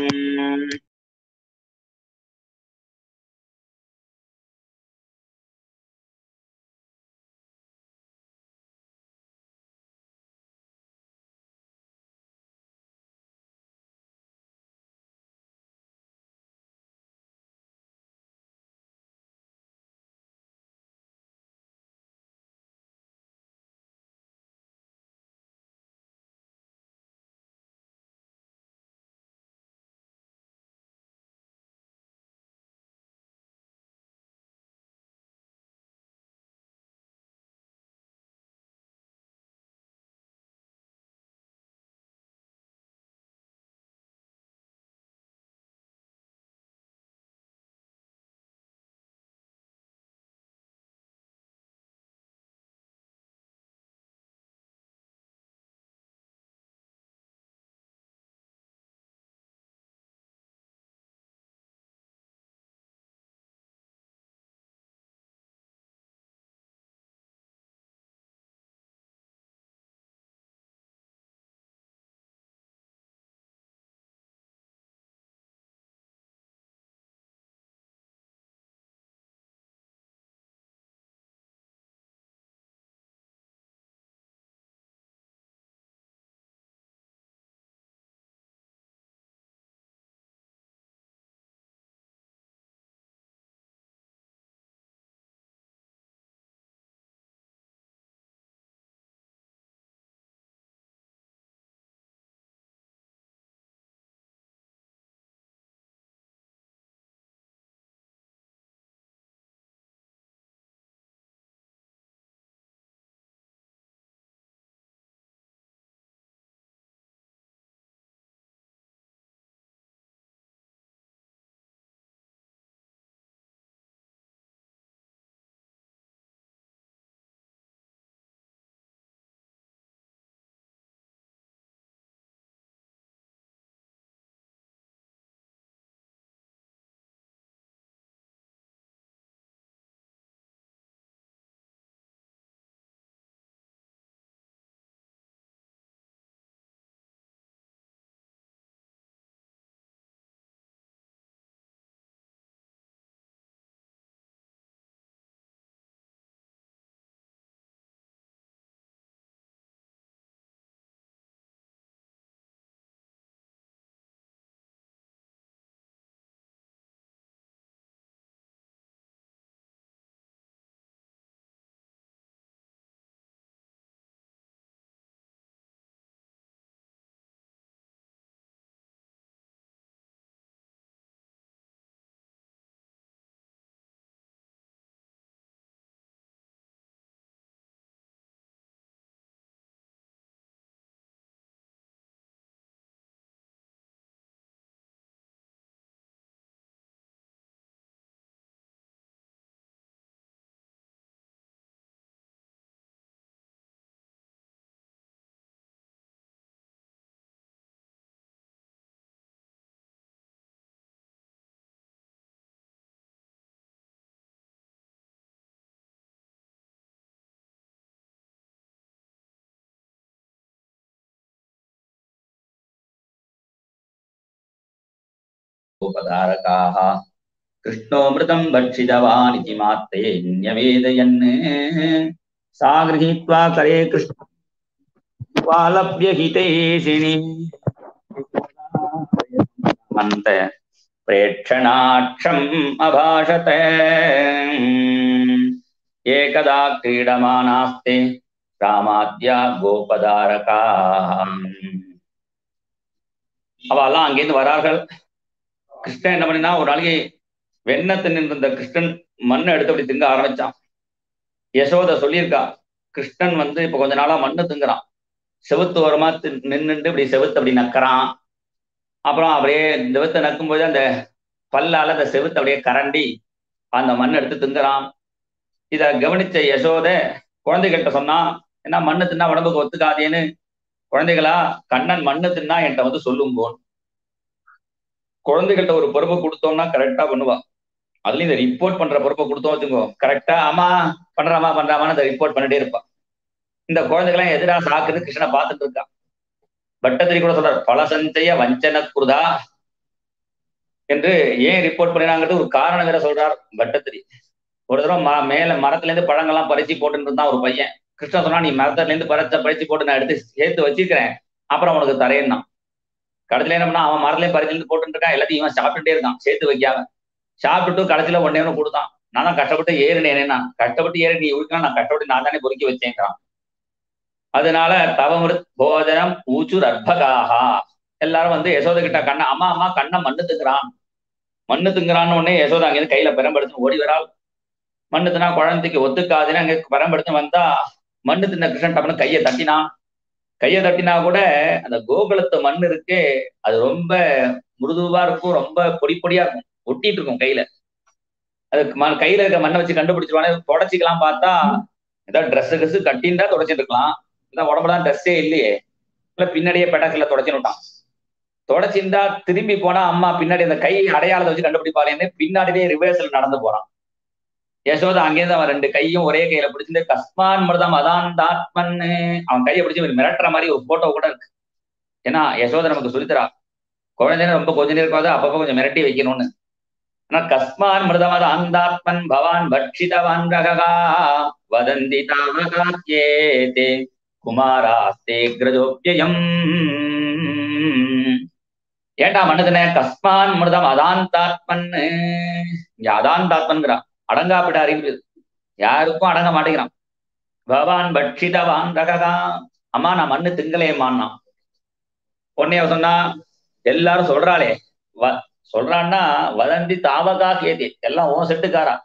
Speaker 1: उपधारकाः कृष्णोऽमृतं भक्षितवान् इति मात्रे न्यवेदयन् सा गृहीत्वा करे कृष्णवालभ्यहितेशिनि मन्त प्रेक्षणाक्षम् अभाषत एकदा क्रीडमानास्ते ராமாத்யா கோபதாரகா அவெல்லாம் அங்கேருந்து வரார்கள் கிருஷ்ணன் என்ன பண்ணினா ஒரு நாளைக்கு வெண்ணத்து நின்றிருந்த கிருஷ்ணன் மண்ணை எடுத்து அப்படி திங்க ஆரம்பிச்சான் யசோத சொல்லியிருக்கா கிருஷ்ணன் வந்து இப்ப கொஞ்ச நாளா மண்ணு திங்குறான் செவுத்து ஓரமா நின்னுட்டு இப்படி செவுத்து அப்படி நக்கறான் அப்புறம் அப்படியே செவுத்தை நக்கும்போது அந்த பல்லால அந்த செவுத்து அப்படியே கரண்டி அந்த மண் எடுத்து திங்குறான் இத கவனிச்ச யசோத குழந்தைகிட்ட சொன்னா என்ன மண்ணு தின்னா உடம்புக்கு ஒத்துக்காதேன்னு குழந்தைகளா கண்ணன் மண்ணு தின்னா என்கிட்ட வந்து சொல்லுங்கோன் குழந்தைகள்கிட்ட ஒரு பொறுப்பை கொடுத்தோம்னா கரெக்டா பண்ணுவா அதுலயும் இந்த ரிப்போர்ட் பண்ற பொறுப்பை கொடுத்தோம் வச்சுக்கோ கரெக்டா ஆமா பண்றாமா பண்றாமான்னு அந்த ரிப்போர்ட் பண்ணிட்டே இருப்பா இந்த குழந்தைகளாம் எதிரா சாக்குது கிருஷ்ணனை பார்த்துட்டு இருக்கா பட்டத்திரி கூட சொல்றாரு பலசஞ்சய வஞ்சன குருதா என்று ஏன் ரிப்போர்ட் பண்ணினாங்கிறது ஒரு காரணம் வேற சொல்றார் பட்டத்திரி ஒரு தடவை ம மேல மரத்துல இருந்து பழங்கள்லாம் பறிச்சு போட்டுட்டு இருந்தான் ஒரு பையன் கிருஷ்ணன் சொன்னா நீ மரத்துல இருந்து பறிச்ச பறிச்சு போட்டு நான் எடுத்து சேர்த்து வச்சிருக்கிறேன் அப்புறம் உனக்கு தரேன்னா கடைசியில என்ன பண்ணா அவன் மரத்துலயும் பறிச்சு போட்டு இருக்கான் எல்லாத்தையும் இவன் சாப்பிட்டுட்டே இருக்கான் சேர்த்து வைக்காம சாப்பிட்டுட்டு கடைசியில ஒன்னே ஒன்று கொடுத்தான் நான் தான் கஷ்டப்பட்டு ஏறினேன்னா கஷ்டப்பட்டு ஏறி நீ உழுக்கலாம் நான் கஷ்டப்பட்டு நான் தானே பொறுக்கி வச்சேங்கிறான் அதனால தவமிருத் போஜனம் ஊச்சுர் அற்பகாகா எல்லாரும் வந்து யசோத கிட்ட கண்ண அம்மா அம்மா கண்ணை மண்ணு திங்குறான் மண்ணு திங்குறான்னு உடனே யசோதா அங்கிருந்து கையில பெரம்பெடுத்து ஓடி வராள் மண்ணு தின்னா குழந்தைக்கு ஒத்துக்காதுன்னு அங்க பெரம்பெடுத்து வந்தா மண்ணு தின்ன கிருஷ்ணன் டப்புனு கையை தட்டினான் கையை தட்டினா கூட அந்த கோகுலத்து மண் இருக்கு அது ரொம்ப மிருதுவா இருக்கும் ரொம்ப பொடி பொடியா இருக்கும் ஒட்டிட்டு இருக்கும் கையில அது கையில இருக்க மண்ணை வச்சு கண்டுபிடிச்சிருவானே தொடச்சிக்கலாம் பார்த்தா ஏதாவது ட்ரெஸ் கிஸ் கட்டின்டா தொடச்சிட்டு இருக்கலாம் இதான் உடம்புலாம் ட்ரெஸ்ஸே இல்லையே இல்ல பின்னாடியே பெட்டாக்கில் தொடச்சுன்னு விட்டான் தொடச்சிருந்தா திரும்பி போனா அம்மா பின்னாடி அந்த கை அடையாளத்தை வச்சு கண்டுபிடிப்பாருன்னு பின்னாடியே ரிவர்சல் நடந்து போறான் யசோதா அங்கேருந்து அவன் ரெண்டு கையும் ஒரே கையில பிடிச்சிட்டு கஸ்மான் மிருதம் அதான் தாத்மன்னு அவன் கையை பிடிச்சி மிரட்டுற மாதிரி ஒரு போட்டோ கூட இருக்கு ஏன்னா யசோதா நமக்கு சொல்லித்தரா குழந்தைன்னு ரொம்ப கொஞ்ச நேரம் இருக்காது அப்பப்போ கொஞ்சம் மிரட்டி வைக்கணும்னு ஆனா கஸ்மான் மிருதமத அந்தாத்மன் பவான் பட்சிதவான் ரககா வதந்தி தாவகாத்யேதே குமாராஸ்தே கிரஜோப்பியம் ஏண்டா மன்னதுனே கஸ்மான் மிருதம் அதாந்தாத்மன் இங்க அதாந்தாத்மன்கிறான் அடங்காப்பிட அறிவு யாருக்கும் அடங்க மாட்டேங்கிறான் பவான் பட்சிதவான் ரககா அம்மா நான் மண்ணு திங்கலேம்மான்னா உடனே சொன்னா எல்லாரும் சொல்றாளே வ சொல்றான்னா வதந்தி தாவகா கேதி எல்லாம் ஓ செட்டுக்காரா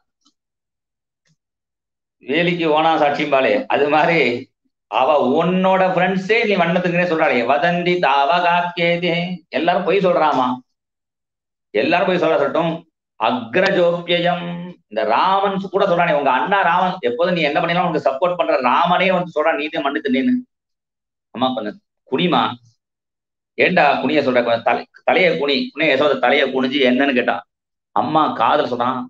Speaker 1: வேலிக்கு ஓனா சாட்சிம்பாளே அது மாதிரி அவ உன்னோட ஃப்ரெண்ட்ஸே நீ வண்ணத்துக்குனே சொல்றாளே வதந்தி தாவகா கேதே எல்லாரும் போய் சொல்றாமா எல்லாரும் போய் சொல்ற சொல்லட்டும் அக்ரஜோப்பியம் இந்த ராமன் கூட சொல்றானே உங்க அண்ணா ராமன் எப்போதும் நீ என்ன பண்ணினாலும் உனக்கு சப்போர்ட் பண்ற ராமனே வந்து சொல்றான் நீதே மண்ணு தின்னு அம்மா பண்ணு குனிமா ஏண்டா குனிய சொல்ற கொஞ்சம் தலை தலைய குனி குனிய யசோத தலைய குனிஞ்சு என்னன்னு கேட்டான் அம்மா காதல் சொன்னான்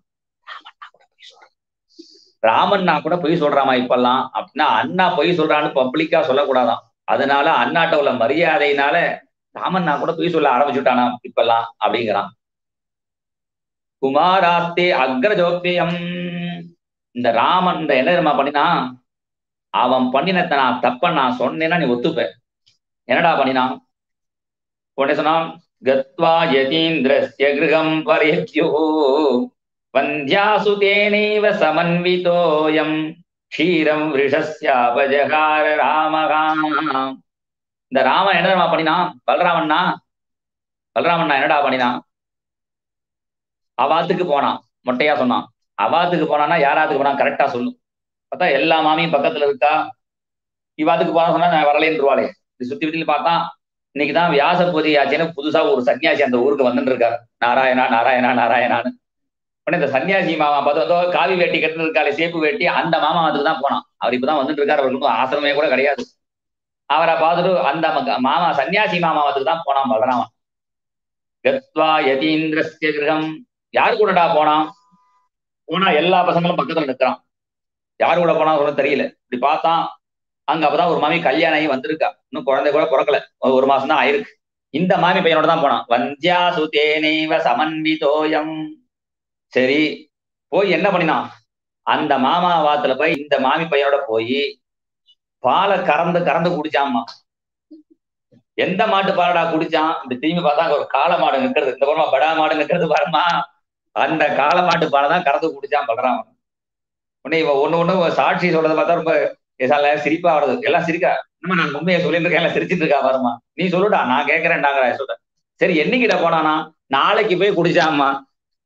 Speaker 1: ராமன்னா கூட பொய் சொல்றாமா இப்பெல்லாம் அப்படின்னா அண்ணா பொய் சொல்றான்னு பப்ளிக்கா சொல்லக்கூடாதான் அதனால அண்ணாட்ட உள்ள மரியாதையினால ராமன்னா கூட பொய் சொல்ல ஆரம்பிச்சுட்டானா இப்பெல்லாம் அப்படிங்கிறான் குமாராத்தே அக்ரஜோப்பியம் இந்த ராமன் இந்த என்ன தெரியுமா பண்ணினா அவன் பண்ணினத்தை நான் தப்ப நான் சொன்னேன்னா நீ ஒத்துப்ப என்னடா பண்ணினான் உடனே சொன்னான் கத்வா யதீந்திரஸ்ய கிரகம் பரேத்யோ வந்தியாசு தேனைவ சமன்விதோயம் க்ஷீரம் விருஷஸ்யாபஜகார ராமகா இந்த ராமன் என்ன தெரியுமா பண்ணினான் பலராமண்ணா பலராமண்ணா என்னடா பண்ணினான் அவாத்துக்கு போனான் மொட்டையா சொன்னான் அவாத்துக்கு போனான்னா யாராத்துக்கு போனா கரெக்டா சொல்லு பார்த்தா எல்லா மாமியும் பக்கத்துல இருக்கா இவாத்துக்கு போனா சொன்னா நான் வரலேன்றுவாளே இது சுத்தி விட்டு பார்த்தா இன்னைக்குதான் வியாச பூஜை ஆச்சுன்னு புதுசா ஒரு சன்னியாசி அந்த ஊருக்கு வந்துட்டு இருக்காரு நாராயணா நாராயணா நாராயணான்னு உடனே இந்த சன்னியாசி மாமா பார்த்து வந்தோ காவி வேட்டி கட்டு இருக்காளே சேப்பு வேட்டி அந்த மாமா அதுக்கு தான் போனான் அவர் இப்பதான் வந்துட்டு இருக்காரு அவருக்கு ஆசிரமே கூட கிடையாது அவரை பார்த்துட்டு அந்த மாமா சன்னியாசி மாமாவத்துக்கு தான் போனான் பலராமன் கத்வா யதீந்திரஸ்ய கிரகம் யாரு கூடடா போனான் போனா எல்லா பசங்களும் பக்கத்துல நிற்கிறான் யாரு கூட போனா கூட தெரியல இப்படி பார்த்தான் அங்க அப்பதான் ஒரு மாமி கல்யாணம் ஆகி வந்திருக்கா இன்னும் குழந்தை கூட பிறக்கல ஒரு மாசம் தான் ஆயிருக்கு இந்த மாமி பையனோட தான் போனான் வந்தியா சுதேனேவ சமன்விதோயம் சரி போய் என்ன பண்ணினான் அந்த மாமா வாத்துல போய் இந்த மாமி பையனோட போய் பாலை கறந்து கறந்து குடிச்சாமா எந்த மாட்டு பாலடா குடிச்சான் இந்த திரும்பி பார்த்தா ஒரு காளை மாடு நிற்கிறது இந்த பரமா படா மாடு நிற்கிறது பாருமா அந்த காளை மாட்டு பாலை தான் கறந்து குடிச்சான் பலராமன் உடனே இவன் ஒண்ணு ஒண்ணு சாட்சி சொல்றதை பார்த்தா ரொம்ப சிரிப்பா வருது எல்லாம் இருக்கா நம்ம நான் உண்மையை சொல்லிட்டு இருக்கேன் எல்லாம் சிரிச்சிட்டு இருக்கா பாருமா நீ சொல்லுடா நான் கேட்கறேன்டாங்கிற சொல்றேன் சரி என்னைக்கிட்ட போனானா நாளைக்கு போய் குடிச்சாம்மா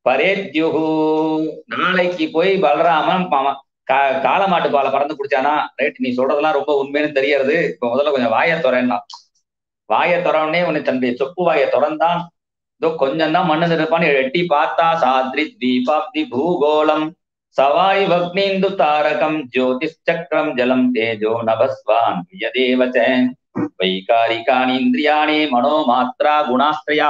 Speaker 1: பரேத்யுகு நாளைக்கு போய் பலராமன் ப- கா- காளமாட்டு பாலை பறந்து குடிச்சானா ரைட் நீ சொல்றதெல்லாம் ரொம்ப உண்மைன்னு தெரியறது இப்ப முதல்ல கொஞ்சம் வாயை துறன்னா வாயை துறவுனே உன்னை தன்னுடைய சொப்பு வாயை திறந்தான் இதோ கொஞ்சம் தான் மண்ணு நிற்பான்னு எட்டி பார்த்தா சாத்ரி தீபாப்தி பூகோளம் சவாய் வக்னீந்து தாரகம் ஜோதிஷ்சக்கரம் ஜலம் தேஜோ நபஸ்வான் பிரியதேவச்ச வைகாரிகானி இந்திரியாணி மனோ மாத்ரா குணாஸ்திரியா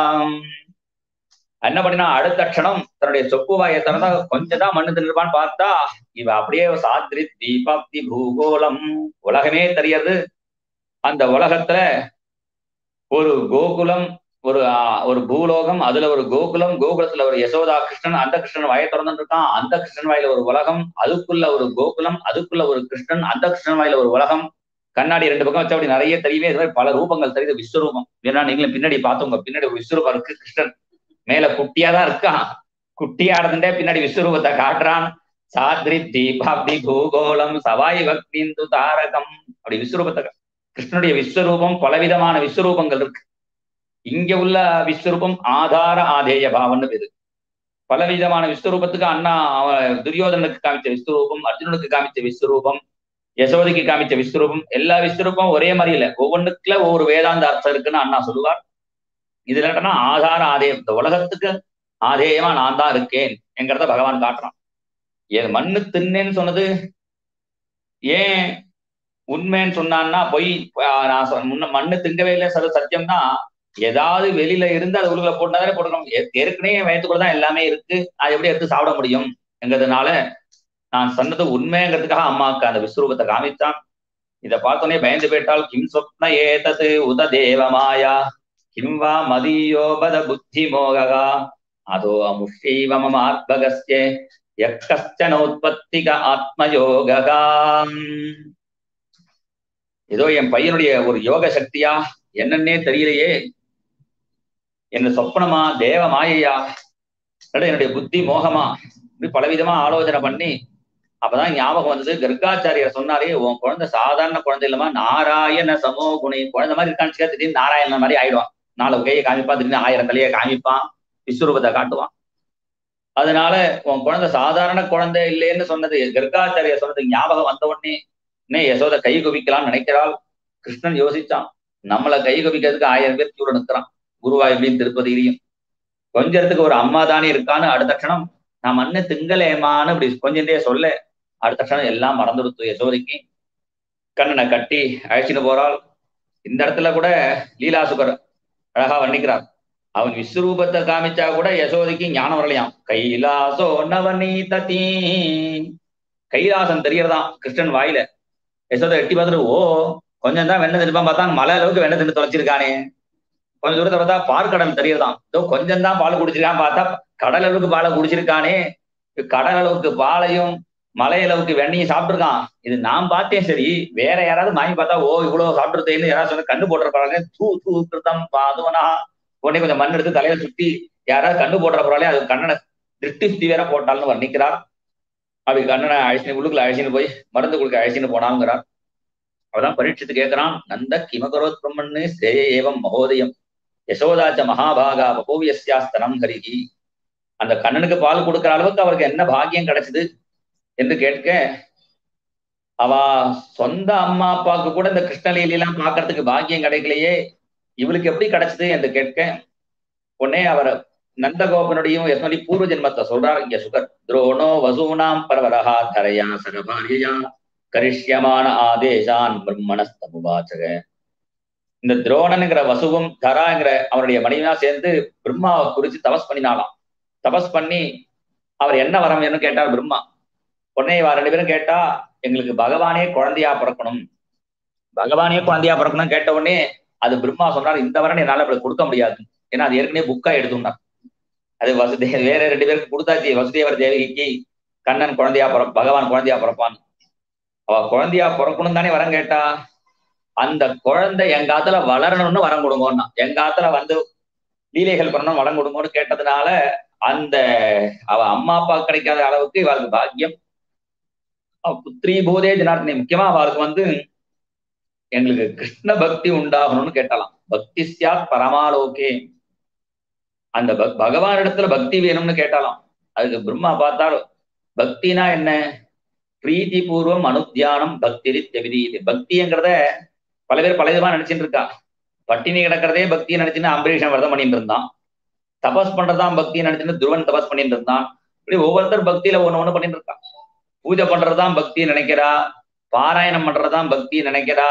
Speaker 1: என்ன பண்ணினா அடுத்த க்ஷணம் தன்னுடைய சொப்பு வாயை திறந்தா கொஞ்சம் தான் மண்ணு தின்னுப்பான்னு பார்த்தா இவ அப்படியே சாத்ரி தீபாப்தி பூகோளம் உலகமே தெரியறது அந்த உலகத்துல ஒரு கோகுலம் ஒரு ஆ, ஒரு பூலோகம் அதுல ஒரு கோகுலம் கோகுலத்துல ஒரு யசோதா கிருஷ்ணன் அந்த கிருஷ்ணன் வாயை திறந்துட்டு இருக்கான் அந்த கிருஷ்ணன் வாயில ஒரு உலகம் அதுக்குள்ள ஒரு கோகுலம் அதுக்குள்ள ஒரு கிருஷ்ணன் அந்த கிருஷ்ணன் வாயில ஒரு உலகம் கண்ணாடி ரெண்டு பக்கம் வச்சா அப்படி நிறைய தெரியுமே இது மாதிரி பல ரூபங்கள் தெரியுது விஸ்வரூபம் ஏன்னா நீங்களும் பின்னாடி பார்த்தவங்க பின்னாடி ஒரு விஸ்வரூபம் இருக்கு கிருஷ்ணன் மேல குட்டியா தான் இருக்கான் குட்டியா இருந்துட்டே பின்னாடி விஸ்வரூபத்தை காட்டுறான் சாத்ரி தீபாப்தி பூகோளம் சவாய் பக்திந்து தாரகம் அப்படி விஸ்வரூபத்தை கா- கிருஷ்ணனுடைய விஸ்வரூபம் பலவிதமான விஸ்வரூபங்கள் இருக்கு இங்க உள்ள விஸ்வரூபம் ஆதார ஆதேய பாவம்னு பேரு பலவிதமான விஸ்வரூபத்துக்கு அண்ணா அவன் துரியோதனுக்கு காமிச்ச விஸ்வரூபம் அர்ஜுனனுக்கு காமிச்ச விஸ்வரூபம் யசோதைக்கு காமிச்ச விஸ்வரூபம் எல்லா விஸ்வரூபம் ஒரே மாதிரி இல்ல ஒவ்வொன்றுக்குள்ள ஒவ்வொரு வேதாந்த அர்த்தம் இருக்குன்னு அண்ணா சொல்லுவார் இதுல என்னன்னா ஆதார ஆதேயம் இந்த உலகத்துக்கு ஆதேயமா நான் தான் இருக்கேன் என்கிறத பகவான் காட்டுறான் ஏன் மண்ணு தின்னேன்னு சொன்னது ஏன் உண்மைன்னு சொன்னான்னா பொய் ஆஹ் நான் சொன்ன- முன்ன மண்ணு திங்கவே இல்லை சொல்ல சத்தியம்னா ஏதாவது வெளியில இருந்து அது உள்ள போட்டாதானே போட்டுக்கணும் ஏ- ஏற்கனவே வயத்துக்குள்ள தான் எல்லாமே இருக்கு அது எப்படி எடுத்து சாப்பிட முடியும் என்கிறதுனால நான் சொன்னது உண்மைங்கிறதுக்காக அம்மாவுக்கு அந்த விஸ்வரூபத்தை காமித்தான் இதை பார்த்தோன்னே பயந்து போயிட்டால் கிம் சொப்ன ஏதது உத தேவமாயா கிம் வா மதியோபத புத்தி மோககா அதோ அமுஷைவ மம ஆத்மகஸ்ய யக்கஷ்டன உற்பத்திக ஆத்மயோககா ஏதோ என் பையனுடைய ஒரு யோக சக்தியா என்னன்னே தெரியலையே என்ன சொப்பனமா தேவ மாயையா இல்ல என்னுடைய புத்தி மோகமா இப்படி பலவிதமா ஆலோசனை பண்ணி அப்பதான் ஞாபகம் வந்தது கர்காச்சாரியர் சொன்னாரே உன் குழந்தை சாதாரண குழந்தை இல்லமா நாராயண சமோ குணி குழந்தை மாதிரி இருக்கான்னு திடீர்னு நாராயணன் மாதிரி ஆயிடுவான் நாலு கையை காமிப்பான் திடீர்னு ஆயிரம் தலையை காமிப்பான் விஸ்வரூபத்தை காட்டுவான் அதனால உன் குழந்தை சாதாரண குழந்தை இல்லைன்னு சொன்னது கர்காச்சாரியர் சொன்னது ஞாபகம் வந்த உடனே இன்னே யசோத கை குவிக்கலாம்னு நினைக்கிறாள் கிருஷ்ணன் யோசிச்சான் நம்மளை கை குவிக்கிறதுக்கு ஆயிரம் பேர் கூட நிற்கிறான் குருவாயூர்லையும் திருப்பதியிலையும் கொஞ்சத்துக்கு ஒரு அம்மா தானே இருக்கான்னு அடுத்த க்ஷணம் நான் மண்ணு திங்கலேமான்னு இப்படி கொஞ்சண்டே சொல்ல அடுத்த க்ஷணம் எல்லாம் மறந்துடுத்து யசோதைக்கு கண்ணனை கட்டி அழைச்சிட்டு போறாள் இந்த இடத்துல கூட லீலாசுகர் அழகா வர்ணிக்கிறார் அவன் விஸ்வரூபத்தை காமிச்சா கூட யசோதைக்கு ஞானம் வரலையாம் கைலாசோ நவநீதீ கைலாசம் தெரியறதாம் கிருஷ்ணன் வாயில யசோதை எட்டி பார்த்துட்டு ஓ கொஞ்சம் தான் வெண்ணெய் தின்பான் பார்த்தா மலை அளவுக்கு வெண்ணெய் தின்னு தொலைச்சிருக்கானே கொஞ்சம் தூரத்தை பார்த்தா பாற்கடல் தெரியறதாம் இதோ கொஞ்சம் தான் பால் குடிச்சிருக்கான் பார்த்தா கடல் அளவுக்கு பாலை குடிச்சிருக்கானே கடல் அளவுக்கு பாலையும் மலை அளவுக்கு வெண்ணையும் சாப்பிட்டுருக்கான் இது நான் பார்த்தேன் சரி வேற யாராவது வாங்கி பார்த்தா ஓ இவ்வளவு சாப்பிட்டுருத்தேன்னு யாராவது சொன்ன கண்ணு போட்டுற தூ தூ கிருத்தம் பாதுவனா உடனே கொஞ்சம் மண் எடுத்து தலையில சுத்தி யாராவது கண்ணு போடுற போறாலே அது கண்ணனை திருஷ்டி சுத்தி வேற போட்டால்னு வர்ணிக்கிறார் அப்படி கண்ணனை அழிச்சுன்னு உள்ளுக்குள்ள அழிச்சுன்னு போய் மருந்து கொடுக்க அழிச்சுன்னு போனாங்கிறார் அவதான் பரீட்சித்து கேட்கிறான் நந்த கிமகரோத் பிரம்மன்னு ஸ்ரேய ஏவம் மகோதயம் யசோதாச்ச மகாபாகா பகோவியஸ்யாஸ்தனம் ஹரிகி அந்த கண்ணனுக்கு பால் கொடுக்கிற அளவுக்கு அவருக்கு என்ன பாக்கியம் கிடைச்சது என்று கேட்க அவ சொந்த அம்மா அப்பாவுக்கு கூட இந்த கிருஷ்ணலீலாம் பார்க்கறதுக்கு பாக்கியம் கிடைக்கலையே இவளுக்கு எப்படி கிடைச்சது என்று கேட்க உடனே அவர் நந்தகோபனுடையும் யஸ்மதி பூர்வ ஜென்மத்தை சொல்றார் இங்க சுகர் துரோணோ வசூனாம் பரவரஹா தரையா சகபாரியா கரிஷ்யமான ஆதேசான் பிரம்மணஸ்தமுவாச்சக இந்த துரோணனுங்கிற வசுவும் தராங்கிற அவருடைய மனைவியா சேர்ந்து பிரம்மாவை குறிச்சு தபஸ் பண்ணினாலாம் தபஸ் பண்ணி அவர் என்ன வரம் என்று கேட்டார் பிரம்மா உடனே இவ ரெண்டு பேரும் கேட்டா எங்களுக்கு பகவானே குழந்தையா பிறக்கணும் பகவானே குழந்தையா பிறக்கணும் கேட்ட உடனே அது பிரம்மா சொன்னார் இந்த வரன் என்னால அப்படி கொடுக்க முடியாது ஏன்னா அது ஏற்கனவே புக்கா எடுத்துனார் அது வசுதே வேற ரெண்டு பேருக்கு கொடுத்தாச்சு வசுதேவர் தேவகிக்கு கண்ணன் குழந்தையா பிற பகவான் குழந்தையா பிறப்பான் அவ குழந்தையா பிறக்கணும் தானே வரம் கேட்டா அந்த குழந்தை எங்க ஆத்துல வளரணும்னு வரம் கொடுங்கோன்னா எங்க ஆத்துல வந்து லீலைகள் பண்ணணும் வரம் கொடுங்கன்னு கேட்டதுனால அந்த அவ அம்மா அப்பா கிடைக்காத அளவுக்கு இவளுக்கு பாக்கியம் புத்திரி போதே ஜனார்த்தனி முக்கியமா அவளுக்கு வந்து எங்களுக்கு கிருஷ்ண பக்தி உண்டாகணும்னு கேட்டலாம் பக்தி சியாத் பரமாலோகே அந்த பக்- பகவானிடத்துல பக்தி வேணும்னு கேட்டாலாம் அதுக்கு பிரம்மா பார்த்தாலும் பக்தினா என்ன பிரீத்தி பூர்வம் அனுத்தியானம் பக்தி தெவிதீது பக்திங்கிறத பல பேர் பல விதமா நினைச்சிட்டு இருக்கா பட்டினி கிடக்கிறதே பக்தியை நினைச்சுன்னு அம்பரீஷன் விரதம் பண்ணிட்டு இருந்தான் தபஸ் பண்றதுதான் பக்தியை நினைச்சுன்னு துருவன் தபஸ் பண்ணிட்டு இருந்தான் இப்படி ஒவ்வொருத்தர் பக்தியில ஒண்ணு ஒண்ணு பண்ணிட்டு இருக்கான் பூஜை பண்றதுதான் பக்தி நினைக்கிறா பாராயணம் பண்றதுதான் பக்தி நினைக்கிறா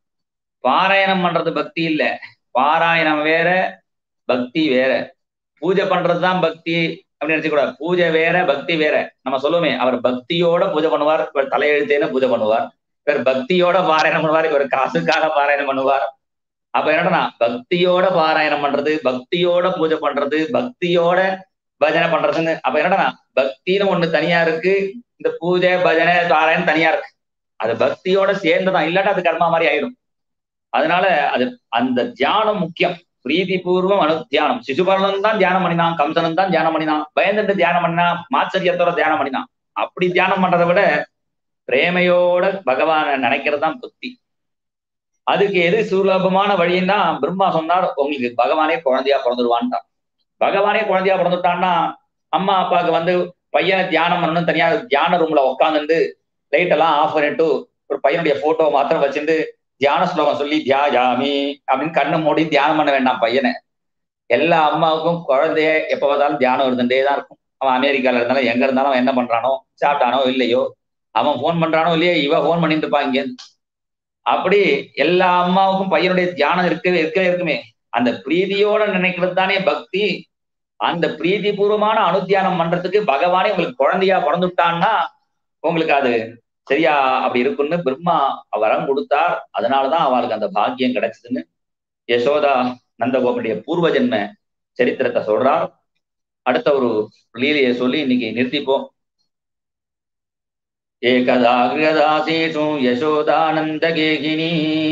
Speaker 1: பாராயணம் பண்றது பக்தி இல்ல பாராயணம் வேற பக்தி வேற பூஜை பண்றதுதான் பக்தி அப்படின்னு நினைச்சக்கூடாது பூஜை வேற பக்தி வேற நம்ம சொல்லுவோமே அவர் பக்தியோட பூஜை பண்ணுவார் இவர் தலையெழுத்தேன பூஜை பண்ணுவார் இவர் பக்தியோட பாராயணம் பண்ணுவார் இவர் காசுக்காக பாராயணம் பண்ணுவார் அப்ப என்னன்னா பக்தியோட பாராயணம் பண்றது பக்தியோட பூஜை பண்றது பக்தியோட பஜனை பண்றதுன்னு அப்ப என்னடா பக்தின்னு ஒண்ணு தனியா இருக்கு இந்த பூஜை பஜனை பாராயணம் தனியா இருக்கு அது பக்தியோட சேர்ந்துதான் இல்லாட்டா அது கர்மா மாதிரி ஆயிடும் அதனால அது அந்த தியானம் முக்கியம் பிரீதி பூர்வம் அனு தியானம் சிசுபாலன் தான் தியானம் பண்ணினான் கம்சனன் தான் தியானம் பண்ணினான் பயந்துட்டு தியானம் பண்ணினான் மாச்சரியத்தோட தியானம் பண்ணினான் அப்படி தியானம் பண்றதை விட பிரேமையோட பகவானை நினைக்கிறது தான் பக்தி அதுக்கு எது சுலபமான வழின்னா பிரம்மா சொன்னார் உங்களுக்கு பகவானே குழந்தையா பிறந்துடுவான்ட்டான் பகவானே குழந்தையா பிறந்துட்டான்னா அம்மா அப்பாவுக்கு வந்து பையனை தியானம் பண்ணணும் தனியா தியான ரூம்ல உட்காந்துட்டு லைட் எல்லாம் ஆஃப் பண்ணிட்டு ஒரு பையனுடைய போட்டோ மாத்திரம் வச்சுட்டு தியான ஸ்லோகம் சொல்லி தியாஜாமி அப்படின்னு கண்ணு மூடி தியானம் பண்ண வேண்டாம் பையனை எல்லா அம்மாவுக்கும் குழந்தைய எப்ப பார்த்தாலும் தியானம் இருந்துட்டே தான் இருக்கும் அவன் அமெரிக்கால இருந்தாலும் எங்க இருந்தாலும் அவன் என்ன பண்றானோ சாப்பிட்டானோ இல்லையோ அவன் ஃபோன் பண்றானோ இல்லையோ இவ ஃபோன் பண்ணிட்டு இருப்பான் இங்க அப்படி எல்லா அம்மாவுக்கும் பையனுடைய தியானம் இருக்கவே இருக்கவே இருக்குமே அந்த பிரீதியோட நினைக்கிறது தானே பக்தி அந்த பிரீதி பூர்வமான அனுத்தியானம் பண்றதுக்கு பகவானே உங்களுக்கு குழந்தையா பிறந்துட்டான்னா உங்களுக்கு அது சரியா அப்படி இருக்குன்னு பிரம்மா வரம் கொடுத்தார் அதனாலதான் அவளுக்கு அந்த பாக்கியம் கிடைச்சதுன்னு யசோதா நந்தகோபனுடைய பூர்வ ஜென்ம சரித்திரத்தை சொல்றார் அடுத்த ஒரு லீலையை சொல்லி இன்னைக்கு நிறுத்திப்போம் ஏகதா கிருதாசேஷு யசோதானந்தகேகினி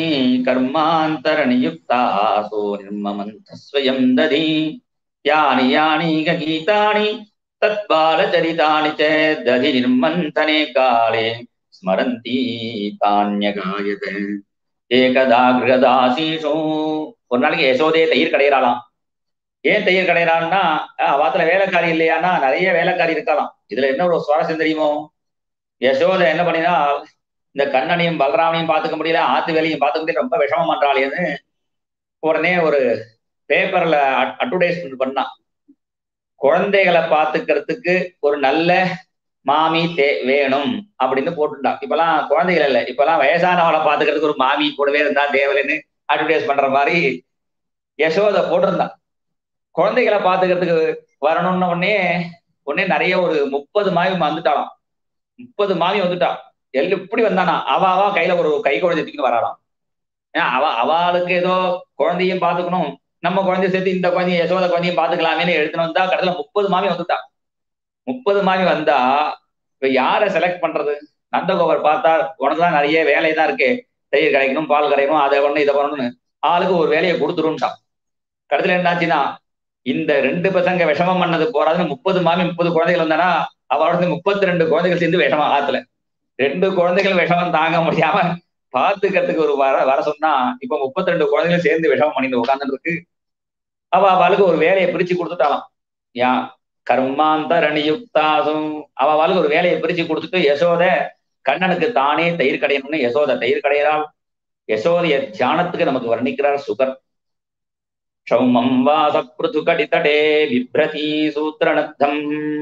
Speaker 1: கர்மாந்தரணியுக்தாசோ நிர்மமந்த ஸ்வயம் ததி யானி யானீக கீதானி தத்பாலச்சரிதானி ச ததி நிர்மந்தனே காலே ஸ்மரந்தி தானியகாயத ஏகதா கிருதாசீஷு ஒரு நாளைக்கு யசோதையே தயிர் கடையிறாளாம் ஏன் தயிர் கடையிறான்னா அவாத்துல வேலைக்காரி இல்லையானா நிறைய வேலைக்காரி இருக்கலாம் இதுல என்ன ஒரு சுவாரஸ்யம் தெரியுமோ யசோதை என்ன பண்ணினா இந்த கண்ணனையும் பலராமனையும் பார்த்துக்க முடியல ஆத்து வேலையும் பார்த்துக்க முடியல ரொம்ப விஷமம் பண்றாளேன்னு உடனே ஒரு பேப்பர்ல அட்வர்டைஸ்மெண்ட் பண்ணா குழந்தைகளை பார்த்துக்கிறதுக்கு ஒரு நல்ல மாமி தே வேணும் அப்படின்னு போட்டுட்டா இப்பெல்லாம் குழந்தைகள் இல்லை இப்பெல்லாம் வயசானவளை பார்த்துக்கிறதுக்கு ஒரு மாமி கூடவே இருந்தா தேவலைன்னு அட்வர்டைஸ் பண்ற மாதிரி யசோதை போட்டிருந்தான் குழந்தைகளை பார்த்துக்கிறதுக்கு வரணும்னு உடனே உடனே நிறைய ஒரு முப்பது மாமி வந்துட்டாலாம் முப்பது மாமி வந்துட்டா எல்லாம் இப்படி வந்தானா அவ அவ கையில ஒரு கை குழந்தை தூக்கிட்டு வராளாம் ஏன்னா அவ அவளுக்கு ஏதோ குழந்தையும் பார்த்துக்கணும் நம்ம குழந்தைய சேர்த்து இந்த குழந்தைய யசோத குழந்தையும் பார்த்துக்கலாமேன்னு எடுத்துன்னு வந்தா கடைசியில முப்பது மாமி வந்துட்டா முப்பது மாமி வந்தா இப்ப யாரை செலக்ட் பண்றது நந்தகோபர் பார்த்தா உனக்கு தான் நிறைய வேலை தான் இருக்கு தயிர் கிடைக்கணும் பால் கிடைக்கணும் அதை பண்ணணும் இதை பண்ணணும்னு ஆளுக்கு ஒரு வேலையை கொடுத்துருன்ட்டான் கடைசியில என்னாச்சுன்னா இந்த ரெண்டு பசங்க விஷமம் பண்ணது போறாதுன்னு முப்பது மாமி முப்பது குழந்தைகள் வந்தானா அவளோட முப்பத்தி ரெண்டு குழந்தைகள் சேர்ந்து விஷமம் ஆத்துல ரெண்டு குழந்தைகள் விஷமம் தாங்க முடியாம பாத்துக்கிறதுக்கு ஒரு வர வர சொன்னா இப்ப முப்பத்தி ரெண்டு குழந்தைகளும் சேர்ந்து விஷமம் பண்ணிட்டு உட்காந்துட்டு இருக்கு அவ அவளுக்கு ஒரு வேலையை பிரிச்சு கொடுத்துட்டாலாம் யா கர்மாந்தரணியுக்தாசும் அவ அவளுக்கு ஒரு வேலையை பிரிச்சு கொடுத்துட்டு யசோத கண்ணனுக்கு தானே தயிர் கடையணும்னு யசோத தயிர் கடையிறாள் யசோதைய தியானத்துக்கு நமக்கு வர்ணிக்கிறார் சுகர் क्षौमं वासपृथुकटितटे बिभ्रती सूत्रणद्धम्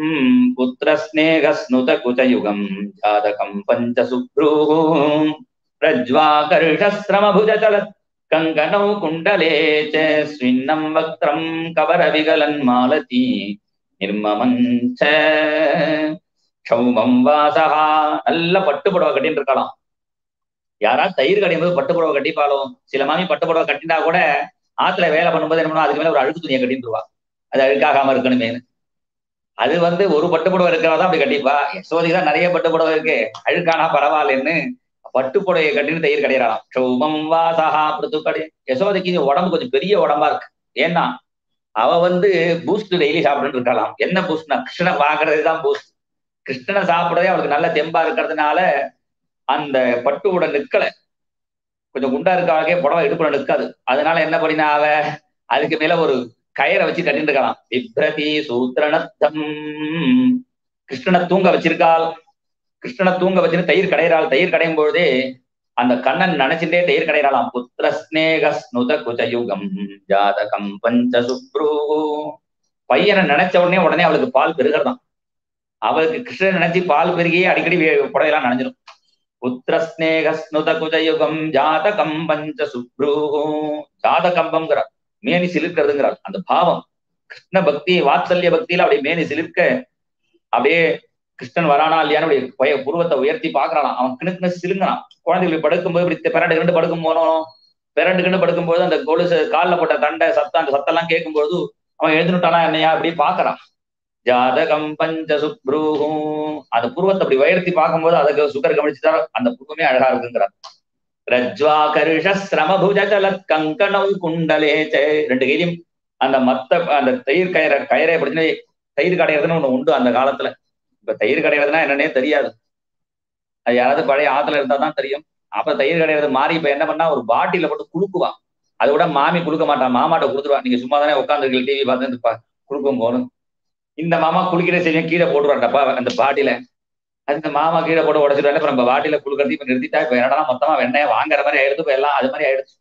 Speaker 1: पुत्रस्नेहस्नुतकुचयुगम् जातकम् पञ्चसुभ्रूः प्रज्वाकर्षश्रमभुजचलत् कङ्कणौ कुण्डले च स्विन्नम् वक्त्रम् कवरविगलन्मालती நிர்மமன் க்ஷௌமம் வாசகா நல்ல பட்டு புடவை கட்டின்னு இருக்கலாம் யாரா தயிர் கடையும் போது பட்டு புடவை கட்டிப்பாலும் சில மாமி பட்டு புடவை கட்டினா கூட ஆத்துல வேலை பண்ணும்போது என்ன பண்ணுவா அதுக்கு மேல ஒரு அழுக்கு துணியை கட்டிட்டுருவா அது அழுக்காகாம இருக்கணுமே அது வந்து ஒரு பட்டு புடவை இருக்கிறதா அப்படி கட்டிப்பா யசோதிக்கு தான் நிறைய பட்டு புடவை இருக்கு அழுக்கானா பரவாயில்லன்னு பட்டு புடவையை கட்டின்னு தயிர் கடையிறாளாம் சௌமம் வாசகா பிருத்து கடை யசோதைக்கு உடம்பு கொஞ்சம் பெரிய உடம்பா இருக்கு ஏன்னா அவ வந்து பூஸ்ட் டெய்லி சாப்பிட்டு இருக்கலாம் என்ன பூஸ்ட்னா கிருஷ்ணனை பாக்குறது தான் பூஸ்ட் கிருஷ்ணனை சாப்பிடவே அவளுக்கு நல்ல தெம்பா இருக்கிறதுனால அந்த பட்டு உட நிக்கல கொஞ்சம் குண்டா இருக்காவே புடவை இடுப்புல நிற்காது அதனால என்ன பண்ணினா அவ அதுக்கு மேல ஒரு கயிறை வச்சு கட்டிட்டு இருக்கலாம் விப்ரதி சூத்திரணத்தம் கிருஷ்ணனை தூங்க வச்சிருக்காள் கிருஷ்ணனை தூங்க வச்சுட்டு தயிர் கடையிறாள் தயிர் கடையும் பொழுதே அந்த கண்ணன் நினைச்சுட்டே தயிர் கடையிறாளாம் புத்திர ஸ்நேக ஸ்னுத குஜயுகம் ஜாதகம் பஞ்ச சுப்ரூ பையனை நினைச்ச உடனே உடனே அவளுக்கு பால் பெருகிறதாம் அவளுக்கு கிருஷ்ணன் நினைச்சு பால் பெருகியே அடிக்கடி வே- புடையெல்லாம் நனைஞ்சிடும் புத்திர ஸ்நேக ஸ்னுத குஜயுகம் ஜாதகம் பஞ்ச சுப்ரூ ஜாதகம்பம்ங்கிறார் மேனி சிலிர்க்கிறதுங்கிறார் அந்த பாவம் கிருஷ்ண பக்தி வாத்சல்ய பக்தியில அப்படியே மேனி சிலிர்க்க அப்படியே கிருஷ்ணன் வரானா இல்லையான்னு அப்படியே பய புருவத்தை உயர்த்தி பாக்குறான் அவன் கிணுக்குன்னு சிலுங்கனான் குழந்தைகள் படுக்கும்போது இப்படி பிறண்டு கிண்டு படுக்கும் போனோம் பிறண்டு கிண்டு படுக்கும்போது அந்த கொலுசு கால்ல போட்ட தண்டை சத்தம் அந்த சத்தம் எல்லாம் கேட்கும்போது அவன் எழுந்துட்டானா என்னையா அப்படி பாக்குறான் ஜாதகம் பஞ்ச சுப்ரூஹும் அந்த புருவத்தை அப்படி உயர்த்தி பார்க்கும்போது அதுக்கு சுகர் கவனிச்சுதான் அந்த புருவமே அழகா இருக்குங்கிறார் ரஜ்வா கருஷ சிரமபுஜ ஜலத் கங்கணம் குண்டலே சே. ரெண்டு கையிலும் அந்த மத்த அந்த தயிர் கயிற கயிறை பிடிச்சு தயிர் கடையிறதுன்னு ஒண்ணு உண்டு அந்த காலத்துல இப்ப தயிர் கடையிறதுனா என்னன்னே தெரியாது அது யாராவது பழைய ஆத்துல இருந்தா தான் தெரியும் அப்ப தயிர் கடையிறது மாறி இப்ப என்ன பண்ணா ஒரு பாட்டில போட்டு குளுக்குவான் அதை விட மாமி குளுக்க மாட்டான் மாமாட்ட கொடுத்துருவா நீங்க சும்மா தானே உட்காந்துருக்கீங்க டிவி பார்த்து குளுக்கும் போகணும் இந்த மாமா குளிக்கிற செய்யும் கீழே போட்டுருவாண்டப்பா அந்த பாட்டில அது இந்த மாமா கீழே போட்டு உடச்சிருவாங்க இப்ப நம்ம பாட்டில குளுக்கிறது இப்ப நிறுத்திட்டா இப்ப என்னடா மொத்தமா வெண்ணைய வாங்குற மாதிரி ஆயிடுது இப்ப எல்லாம் அது மாதிரி ஆயிடுச்சு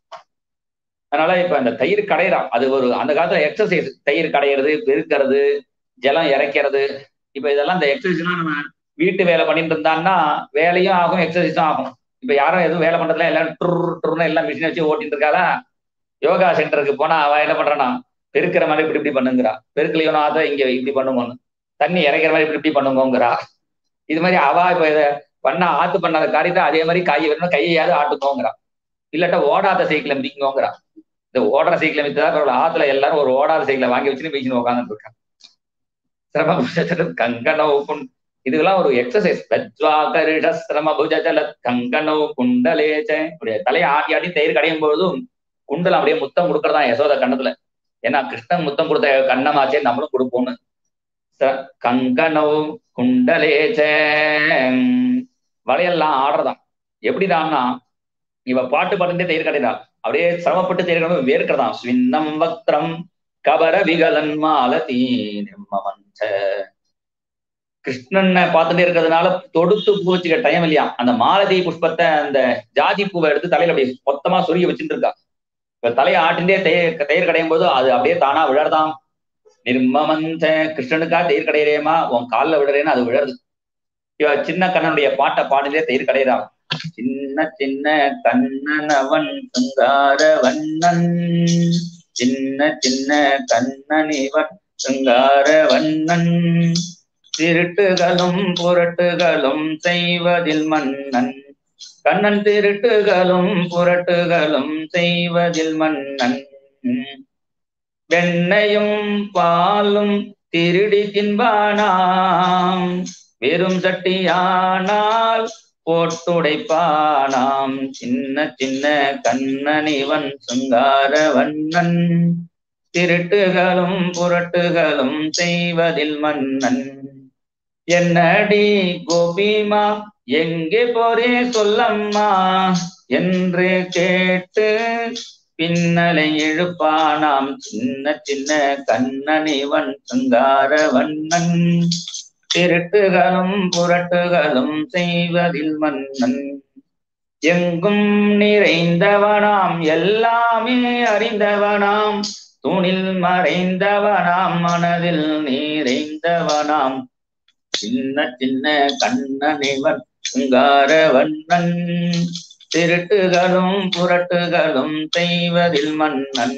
Speaker 1: அதனால இப்ப அந்த தயிர் கடையிறான் அது ஒரு அந்த காலத்துல எக்ஸசைஸ் தயிர் கடையிறது பெருக்கிறது ஜலம் இறைக்கிறது இப்ப இதெல்லாம் இந்த எக்ஸசைஸ்லாம் நம்ம வீட்டு வேலை பண்ணிட்டு இருந்தான்னா வேலையும் ஆகும் எக்ஸசைஸும் ஆகும் இப்ப யாரும் எதுவும் வேலை பண்றதுல எல்லாம் ட்ரு ட்ருன்னு எல்லாம் மிஷின் வச்சு ஓட்டிட்டு இருக்காளா யோகா சென்டருக்கு போனா அவ என்ன பண்றானா பெருக்கிற மாதிரி இப்படி இப்படி பண்ணுங்கிறா பெருக்கலையும் அதை இங்க இப்படி பண்ணுங்கன்னு தண்ணி இறைக்கிற மாதிரி இப்படி இப்படி பண்ணுங்கோங்கிறா இது மாதிரி அவ இப்ப இதை பண்ண ஆத்து பண்ணாத காரியத்தை அதே மாதிரி காய் வரணும் கையாவது ஆட்டுக்கோங்கிறா இல்லாட்டா ஓடாத சைக்கிளை மிதிங்கோங்கிறா இந்த ஓடுற சைக்கிளை மித்ததான் பரவாயில்ல ஆத்துல எல்லாரும் ஒரு ஓடாத சைக்கிளை வாங்கி வச்சுன்னு மிஷின் உட்காந்துட்டு இருக்காங்க சிரம கங்கணோ குண் இதுக்கெல்லாம் ஒரு எக்ஸசைஸ் கரிஷ சிரம புஜல கங்கணோ குண்டலேச்ச இப்படியே தலையை ஆட்டி ஆட்டி தயிர் கடையும் பொழுதும் குண்டலம் அப்படியே முத்தம் கொடுக்கறதா யசோத கண்ணத்துல ஏன்னா கிருஷ்ணன் முத்தம் கொடுத்த கண்ணமாச்சே நம்மளும் கொடுப்போம்னு ச- கங்கணோ குண்டலேச்ச வளையெல்லாம் ஆடுறதாம் எப்படிடான்னா இவ பாட்டு பாட்டுட்டே தயிர் கடைதான் அப்படியே சிரமப்பட்டு தயிர் கடை வேர்க்கிறதாம் ஸ்வின்னம் வக்திரம் கபர விகலன் மாலதி நிம்மமஞ்ச கிருஷ்ணனை பார்த்துட்டே இருக்கிறதுனால தொடுத்து பூ வச்சுக்க டைம் இல்லையா அந்த மாலதி புஷ்பத்தை அந்த ஜாதி பூவை எடுத்து தலையில அப்படியே மொத்தமா சொருகி வச்சுட்டு இருக்கா இப்ப தலையை ஆட்டிண்டே தயிர் தயிர் கடையும் போது அது அப்படியே தானா விழறதாம் நிர்மமஞ்ச கிருஷ்ணனுக்கா தயிர் கடையிறேமா உன் காலில் விடுறேன்னு அது விழருது இவ சின்ன கண்ணனுடைய பாட்டை பாடிலே தயிர் கடையிறான் சின்ன சின்ன கண்ணனவன் சுங்கார வண்ணன் சின்ன சின்ன கண்ணனிவன் சுங்கார வண்ணன் திருட்டுகளும் புரட்டுகளும் செய்வதில் மன்னன் கண்ணன் திருட்டுகளும் புரட்டுகளும் செய்வதில் மன்னன் வெண்ணையும் பாலும் திருடி தின்பானாம் வெறும் சட்டியானால் போட்டுடைப்பானாம் சின்ன சின்ன கண்ணனிவன் சுங்கார வண்ணன் திருட்டுகளும் புரட்டுகளும் செய்வதில் மன்னன் என்னடி கோபிமா எங்கே போரே சொல்லம்மா என்று கேட்டு பின்னலை எழுப்பானாம் சின்ன சின்ன கண்ணனிவன் சுங்கார வண்ணன் திருட்டுகளும் புரட்டுகளும் செய்வதில் மன்னன் எங்கும் நிறைந்தவனாம் எல்லாமே அறிந்தவனாம் தூணில் மறைந்தவனாம் மனதில் நிறைந்தவனாம் சின்ன சின்ன கண்ணனிவன் சுங்கார வண்ணன் திருட்டுகளும் புரட்டுகளும் செய்வதில் மன்னன்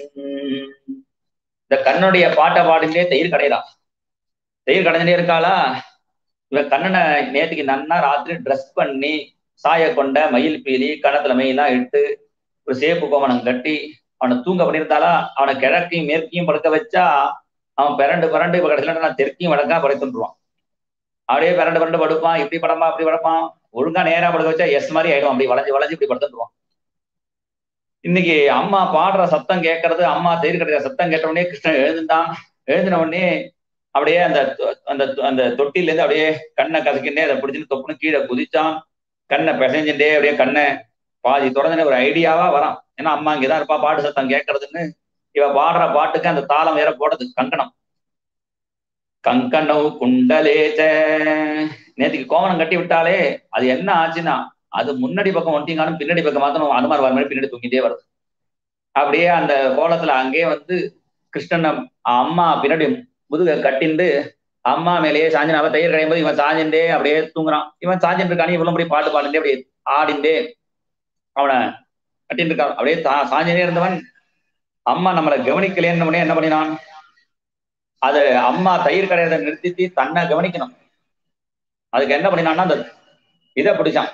Speaker 1: இந்த கண்ணுடைய பாட்டை பாடிண்டே தயிர் கடையிறான் தயிர் கடைஞ்சிட்டே இருக்காளா இவ கண்ணனை நேத்துக்கு நன்னா ராத்திரி ட்ரெஸ் பண்ணி சாய கொண்ட மயில் பீலி கணத்துல மயிலாம் இட்டு ஒரு சேப்பு கோமணம் கட்டி அவனை தூங்க பண்ணியிருந்தாளா அவனை கிழக்கையும் மேற்கையும் படுக்க வச்சா அவன் பிறண்டு பிறண்டு இப்ப கடைசியில நான் தெற்கையும் வடக்கா படைத்துட்டுருவான் அப்படியே பிறண்டு பிறண்டு படுப்பான் இப்படி படமா அப்படி படப்பான் ஒழுங்கா நேரா படுக்க வச்சா எஸ் மாதிரி ஆயிடும் அப்படி வளைஞ்சு வளைஞ்சு இப்படி படுத்துட்டுருவான் இன்னைக்கு அம்மா பாடுற சத்தம் கேட்கறது அம்மா தயிர் கட்டுற சத்தம் கேட்ட உடனே கிருஷ்ணன் எழுந்துட்டான் எழுந்தின உடனே அப்படியே அந்த அந்த அந்த தொட்டில இருந்து அப்படியே கண்ணை கசக்கிண்டே அதை பிடிச்சின்னு தொப்புன்னு கீழே குதிச்சான் கண்ணை பிசைஞ்சுட்டே அப்படியே கண்ணை பாதி தொடர்ந்து ஒரு ஐடியாவா வரான் ஏன்னா அம்மா இங்கதான் இருப்பா பாட்டு சத்தம் கேட்கறதுன்னு இவ பாடுற பாட்டுக்கு அந்த தாளம் வேற போடுறது கங்கணம் கங்கணவு குண்டலேச்ச நேத்துக்கு கோவணம் கட்டி விட்டாலே அது என்ன ஆச்சுன்னா அது முன்னாடி பக்கம் ஒட்டிங்காலும் பின்னாடி பக்கம் மாத்தணும் அனுமார் வர மாதிரி பின்னாடி தூங்கிட்டே வருது அப்படியே அந்த கோலத்துல அங்கேயே வந்து கிருஷ்ணன் அம்மா பின்னாடி முதுக கட்டிண்டு அம்மா மேலேயே சாஞ்சன் அவ தையர் கடையும் போது இவன் சாஞ்சண்டே அப்படியே தூங்குறான் இவன் சாஞ்சன் இருக்கானே இவ்வளவு அப்படி பாட்டு பாடுண்டே அப்படியே ஆடிண்டே அவனை கட்டிட்டு இருக்கான் அப்படியே சாஞ்சனே இருந்தவன் அம்மா நம்மளை கவனிக்கலேன்னு என்ன பண்ணினான் அது அம்மா தயிர் கடையதை நிறுத்தி தன்னை கவனிக்கணும் அதுக்கு என்ன பண்ணினான்னா அந்த இதை பிடிச்சான்